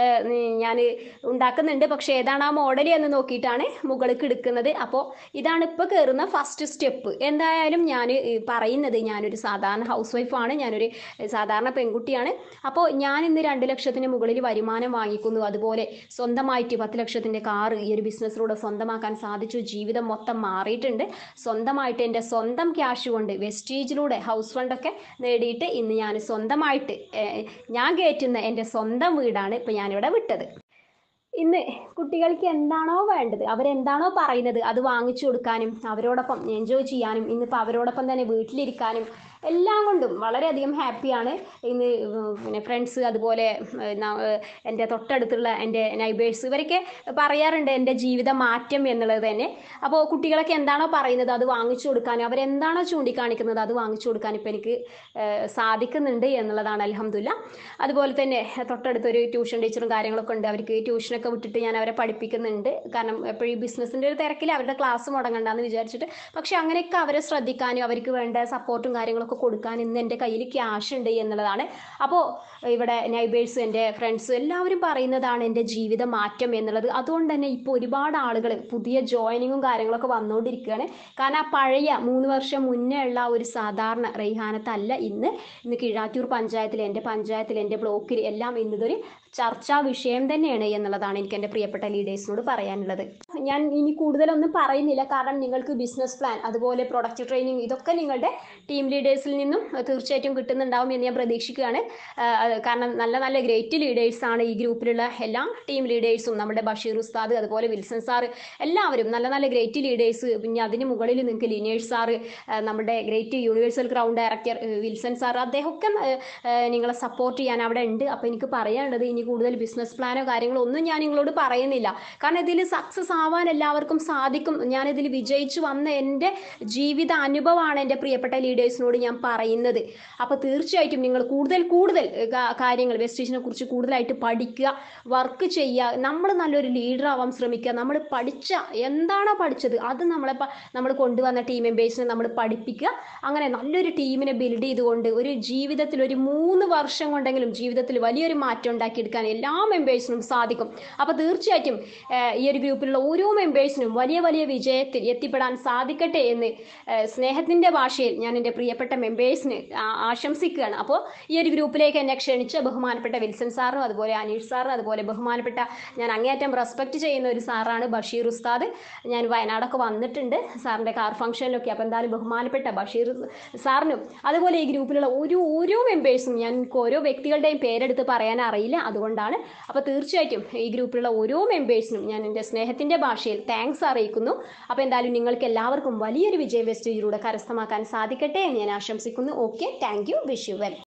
Speaker 1: ഞാൻ ഉണ്ടാക്കുന്നുണ്ട് പക്ഷേ ഏതാണ് ആ മോഡൽ എന്ന് നോക്കിയിട്ടാണ് മുകളിലേക്ക് എടുക്കുന്നത് അപ്പോൾ ഇതാണ് ഇപ്പോൾ കയറുന്ന ഫസ്റ്റ് സ്റ്റെപ്പ് എന്തായാലും ഞാൻ പറയുന്നത് ഞാനൊരു സാധാരണ ഹൗസ് വൈഫാണ് ഞാനൊരു സാധാരണ പെൺകുട്ടിയാണ് അപ്പോൾ ഞാൻ ഇന്ന് രണ്ട് ലക്ഷത്തിന് മുകളിൽ വരുമാനം വാങ്ങിക്കുന്നു അതുപോലെ സ്വന്തമായിട്ട് പത്ത് ലക്ഷത്തിൻ്റെ കാറ് ഈ ഒരു ബിസിനസ്സിലൂടെ സ്വന്തമാക്കാൻ സാധിച്ചു ജീവിതം മൊത്തം മാറിയിട്ടുണ്ട് സ്വന്തമായിട്ട് എൻ്റെ സ്വന്തം ക്യാഷ് കൊണ്ട് വെസ്റ്റേജിലൂടെ ഹൗസ് ഫണ്ടൊക്കെ നേടിയിട്ട് ഇന്ന് ഞാൻ സ്വന്തമായിട്ട് ഏഹ്, ഞാൻ കയറ്റുന്ന എൻ്റെ സ്വന്തം വീടാണ് ഇപ്പോൾ ഞാനിവിടെ വിട്ടത് ഇന്ന് കുട്ടികൾക്ക് എന്താണോ വേണ്ടത് അവരെന്താണോ പറയുന്നത് അത് വാങ്ങിച്ചു കൊടുക്കാനും അവരോടൊപ്പം എൻജോയ് ചെയ്യാനും ഇന്നിപ്പോൾ അവരോടൊപ്പം തന്നെ വീട്ടിലിരിക്കാനും എല്ലാം കൊണ്ടും വളരെയധികം ഹാപ്പിയാണ് ഇന്ന് പിന്നെ ഫ്രണ്ട്സ് അതുപോലെ ഏഹ്, ന- ഏഹ്, എൻ്റെ തൊട്ടടുത്തുള്ള എൻ്റെ നൈബേഴ്സ് ഇവരൊക്കെ പറയാറുണ്ട് എൻ്റെ ജീവിത മാറ്റം എന്നുള്ളത് തന്നെ അപ്പോൾ കുട്ടികളൊക്കെ എന്താണോ പറയുന്നത് അത് വാങ്ങിച്ചു കൊടുക്കാനും അവരെന്താണോ ചൂണ്ടിക്കാണിക്കുന്നത് അത് വാങ്ങിച്ചു കൊടുക്കാൻ ഇപ്പോൾ എനിക്ക് ഏഹ്, സാധിക്കുന്നുണ്ട് എന്നുള്ളതാണ് അലഹമില്ല അതുപോലെ തന്നെ തൊട്ടടുത്തൊരു ട്യൂഷൻ ടീച്ചറും കാര്യങ്ങളൊക്കെ ഉണ്ട് അവർക്ക് ട്യൂഷനൊക്കെ വിട്ടിട്ട് ഞാൻ അവരെ പഠിപ്പിക്കുന്നുണ്ട് കാരണം എപ്പോഴും ഈ ബിസിനസ്സിൻ്റെ ഒരു തിരക്കിൽ അവരുടെ ക്ലാസ് മുടങ്ങണ്ടെന്ന് വിചാരിച്ചിട്ട് പക്ഷെ അങ്ങനെയൊക്കെ അവരെ ശ്രദ്ധിക്കാനും അവർക്ക് വേണ്ട സപ്പോർട്ടും കാര്യങ്ങളൊക്കെ കൊടുക്കാൻ ഇന്ന് എൻ്റെ കയ്യിൽ ക്യാഷ് ഉണ്ട് എന്നുള്ളതാണ് അപ്പോൾ ഇവിടെ നൈബേഴ്സ് എൻ്റെ ഫ്രണ്ട്സ് എല്ലാവരും പറയുന്നതാണ് എൻ്റെ ജീവിത മാറ്റം എന്നുള്ളത് അതുകൊണ്ട് തന്നെ ഇപ്പോൾ ഒരുപാട് ആളുകൾ പുതിയ ജോയിനിങ്ങും കാര്യങ്ങളൊക്കെ വന്നുകൊണ്ടിരിക്കുകയാണ് കാരണം ആ പഴയ മൂന്ന് വർഷം മുന്നേ ഉള്ള ആ ഒരു സാധാരണ റെയ്ഹാനത്തല്ല ഇന്ന് ഇന്ന് കീഴാറ്റൂർ പഞ്ചായത്തിൽ എൻ്റെ പഞ്ചായത്തിൽ എൻ്റെ ബ്ലോക്കിൽ എല്ലാം ഇന്നിതൊരു ചർച്ചാ വിഷയം തന്നെയാണ് എന്നുള്ളതാണ് എനിക്ക് എൻ്റെ പ്രിയപ്പെട്ട ലീഡേഴ്സിനോട് പറയാനുള്ളത് ഞാൻ ഇനി കൂടുതലൊന്നും പറയുന്നില്ല കാരണം നിങ്ങൾക്ക് ബിസിനസ് പ്ലാൻ അതുപോലെ പ്രൊഡക്റ്റ് ട്രെയിനിങ് ഇതൊക്കെ നിങ്ങളുടെ ടീം ലീഡേഴ്സിൽ നിന്നും അഹ് തീർച്ചയായിട്ടും കിട്ടുന്നുണ്ടാവും എന്ന് ഞാൻ പ്രതീക്ഷിക്കുകയാണ് ആഹ് അത് കാരണം നല്ല നല്ല ഗ്രേറ്റ് ലീഡേഴ്സാണ് ഈ ഗ്രൂപ്പിലുള്ള എല്ലാ ടീം ലീഡേഴ്സും നമ്മുടെ ബഷീർ ഉസ്താദ് അതുപോലെ വിൽസൺ സാറ് എല്ലാവരും നല്ല നല്ല ഗ്രേറ്റ് ലീഡേഴ്സ് പിന്നെ അതിന് മുകളിൽ നിങ്ങൾക്ക് ലിനേഴ്സ് സാറ് ആഹ് നമ്മുടെ great universal ground director Wilson sir അദ്ദേഹമൊക്കെ ആഹ് ആഹ് നിങ്ങളെ സപ്പോർട്ട് ചെയ്യാൻ അവിടെ ഉണ്ട് അപ്പോൾ എനിക്ക് പറയാനുള്ളത് ഇനി കൂടുതൽ ബിസിനസ് പ്ലാനോ കാര്യങ്ങളോ ഒന്നും ഞാൻ നിങ്ങളോട് പറയുന്നില്ല കാരണം ഇതിൽ സക്സസ് ആവാൻ എല്ലാവർക്കും സാധിക്കും ഞാനിതിൽ വിജയിച്ചു വന്ന എൻ്റെ ജീവിത അനുഭവമാണ് എൻ്റെ പ്രിയപ്പെട്ട ലീഡേഴ്സിനോട് ഞാൻ പറയുന്നത് അപ്പോൾ തീർച്ചയായിട്ടും നിങ്ങൾ കൂടുതൽ കൂടുതൽ ഏഹ്, കാ- കാര്യങ്ങൾ വെസ്റ്റേജിനെ കുറിച്ച് കൂടുതലായിട്ട് പഠിക്കുക വർക്ക് ചെയ്യുക നമ്മൾ നല്ലൊരു ലീഡർ ആവാൻ ശ്രമിക്കുക നമ്മൾ പഠിച്ച എന്താണോ പഠിച്ചത് അത് നമ്മളെ പ- നമ്മൾ കൊണ്ടുവന്ന ടീം മെമ്പേഴ്സിനെ നമ്മൾ പഠിപ്പിക്കുക അങ്ങനെ നല്ലൊരു ടീമിനെ ബിൽഡ് ചെയ്തുകൊണ്ട് ഒരു ജീവിതത്തിൽ ഒരു മൂന്ന് വർഷം കൊണ്ടെങ്കിലും ജീവിതത്തിൽ വലിയൊരു മാറ്റം ഉണ്ടാക്കിയെടുക്കാൻ എല്ലാ മെമ്പേഴ്സിനും സാധിക്കും അപ്പോൾ തീർച്ചയായിട്ടും ഏഹ്, ഈ ഒരു ഗ്രൂപ്പിലുള്ള ഓരോ മെമ്പേഴ്സിനും വലിയ വലിയ വിജയത്തിൽ എത്തിപ്പെടാൻ സാധിക്കട്ടെ എന്ന് ഏഹ്, സ്നേഹത്തിന്റെ ഭാഷയിൽ ഞാൻ എൻ്റെ പ്രിയപ്പെട്ട മെമ്പേഴ്സിന് ആ- ആശംസിക്കുകയാണ് അപ്പോൾ ഈ ഒരു ഗ്രൂപ്പിലേക്ക് എന്നെ ക്ഷണിച്ച ബഹുമാനപ്പെട്ട വിൽസൺ സാറിനും അതുപോലെ അനീഷ് സാറിനും അതുപോലെ ബഹുമാനപ്പെട്ട ഞാൻ അങ്ങേയറ്റം റെസ്പെക്ട് ചെയ്യുന്ന ഒരു സാറാണ് ബഷീർ ഉസ്താദ് ഞാൻ വയനാടൊക്കെ വന്നിട്ടുണ്ട് സാറിൻ്റെ കാർ ഫംഗ്ഷനിലൊക്കെ അപ്പോൾ എന്തായാലും ബഹുമാനപ്പെട്ട ബഷീർ സാറിനും അതുപോലെ ഈ ഗ്രൂപ്പിലുള്ള ഓരോ ഓരോ മെമ്പേഴ്സും ഞാൻ എനിക്ക് ഓരോ വ്യക്തികളുടെയും പേരെടുത്ത് പറയാൻ അറിയില്ല അതുകൊണ്ടാണ് അപ്പോൾ തീർച്ചയായിട്ടും ഈ ഗ്രൂപ്പിലുള്ള ഓരോ മെമ്പേഴ്സിനും ഞാൻ എൻ്റെ സ്നേഹത്തിൻ്റെ ഭാഷയിൽ താങ്ക്സ് അറിയിക്കുന്നു അപ്പോൾ എന്തായാലും നിങ്ങൾക്ക് എല്ലാവർക്കും വലിയൊരു വിജയ വെസ്റ്റേജിലൂടെ കരസ്ഥമാക്കാൻ സാധിക്കട്ടെ എന്ന് ഞാൻ ആശംസിക്കുന്നു okay thank you wish you well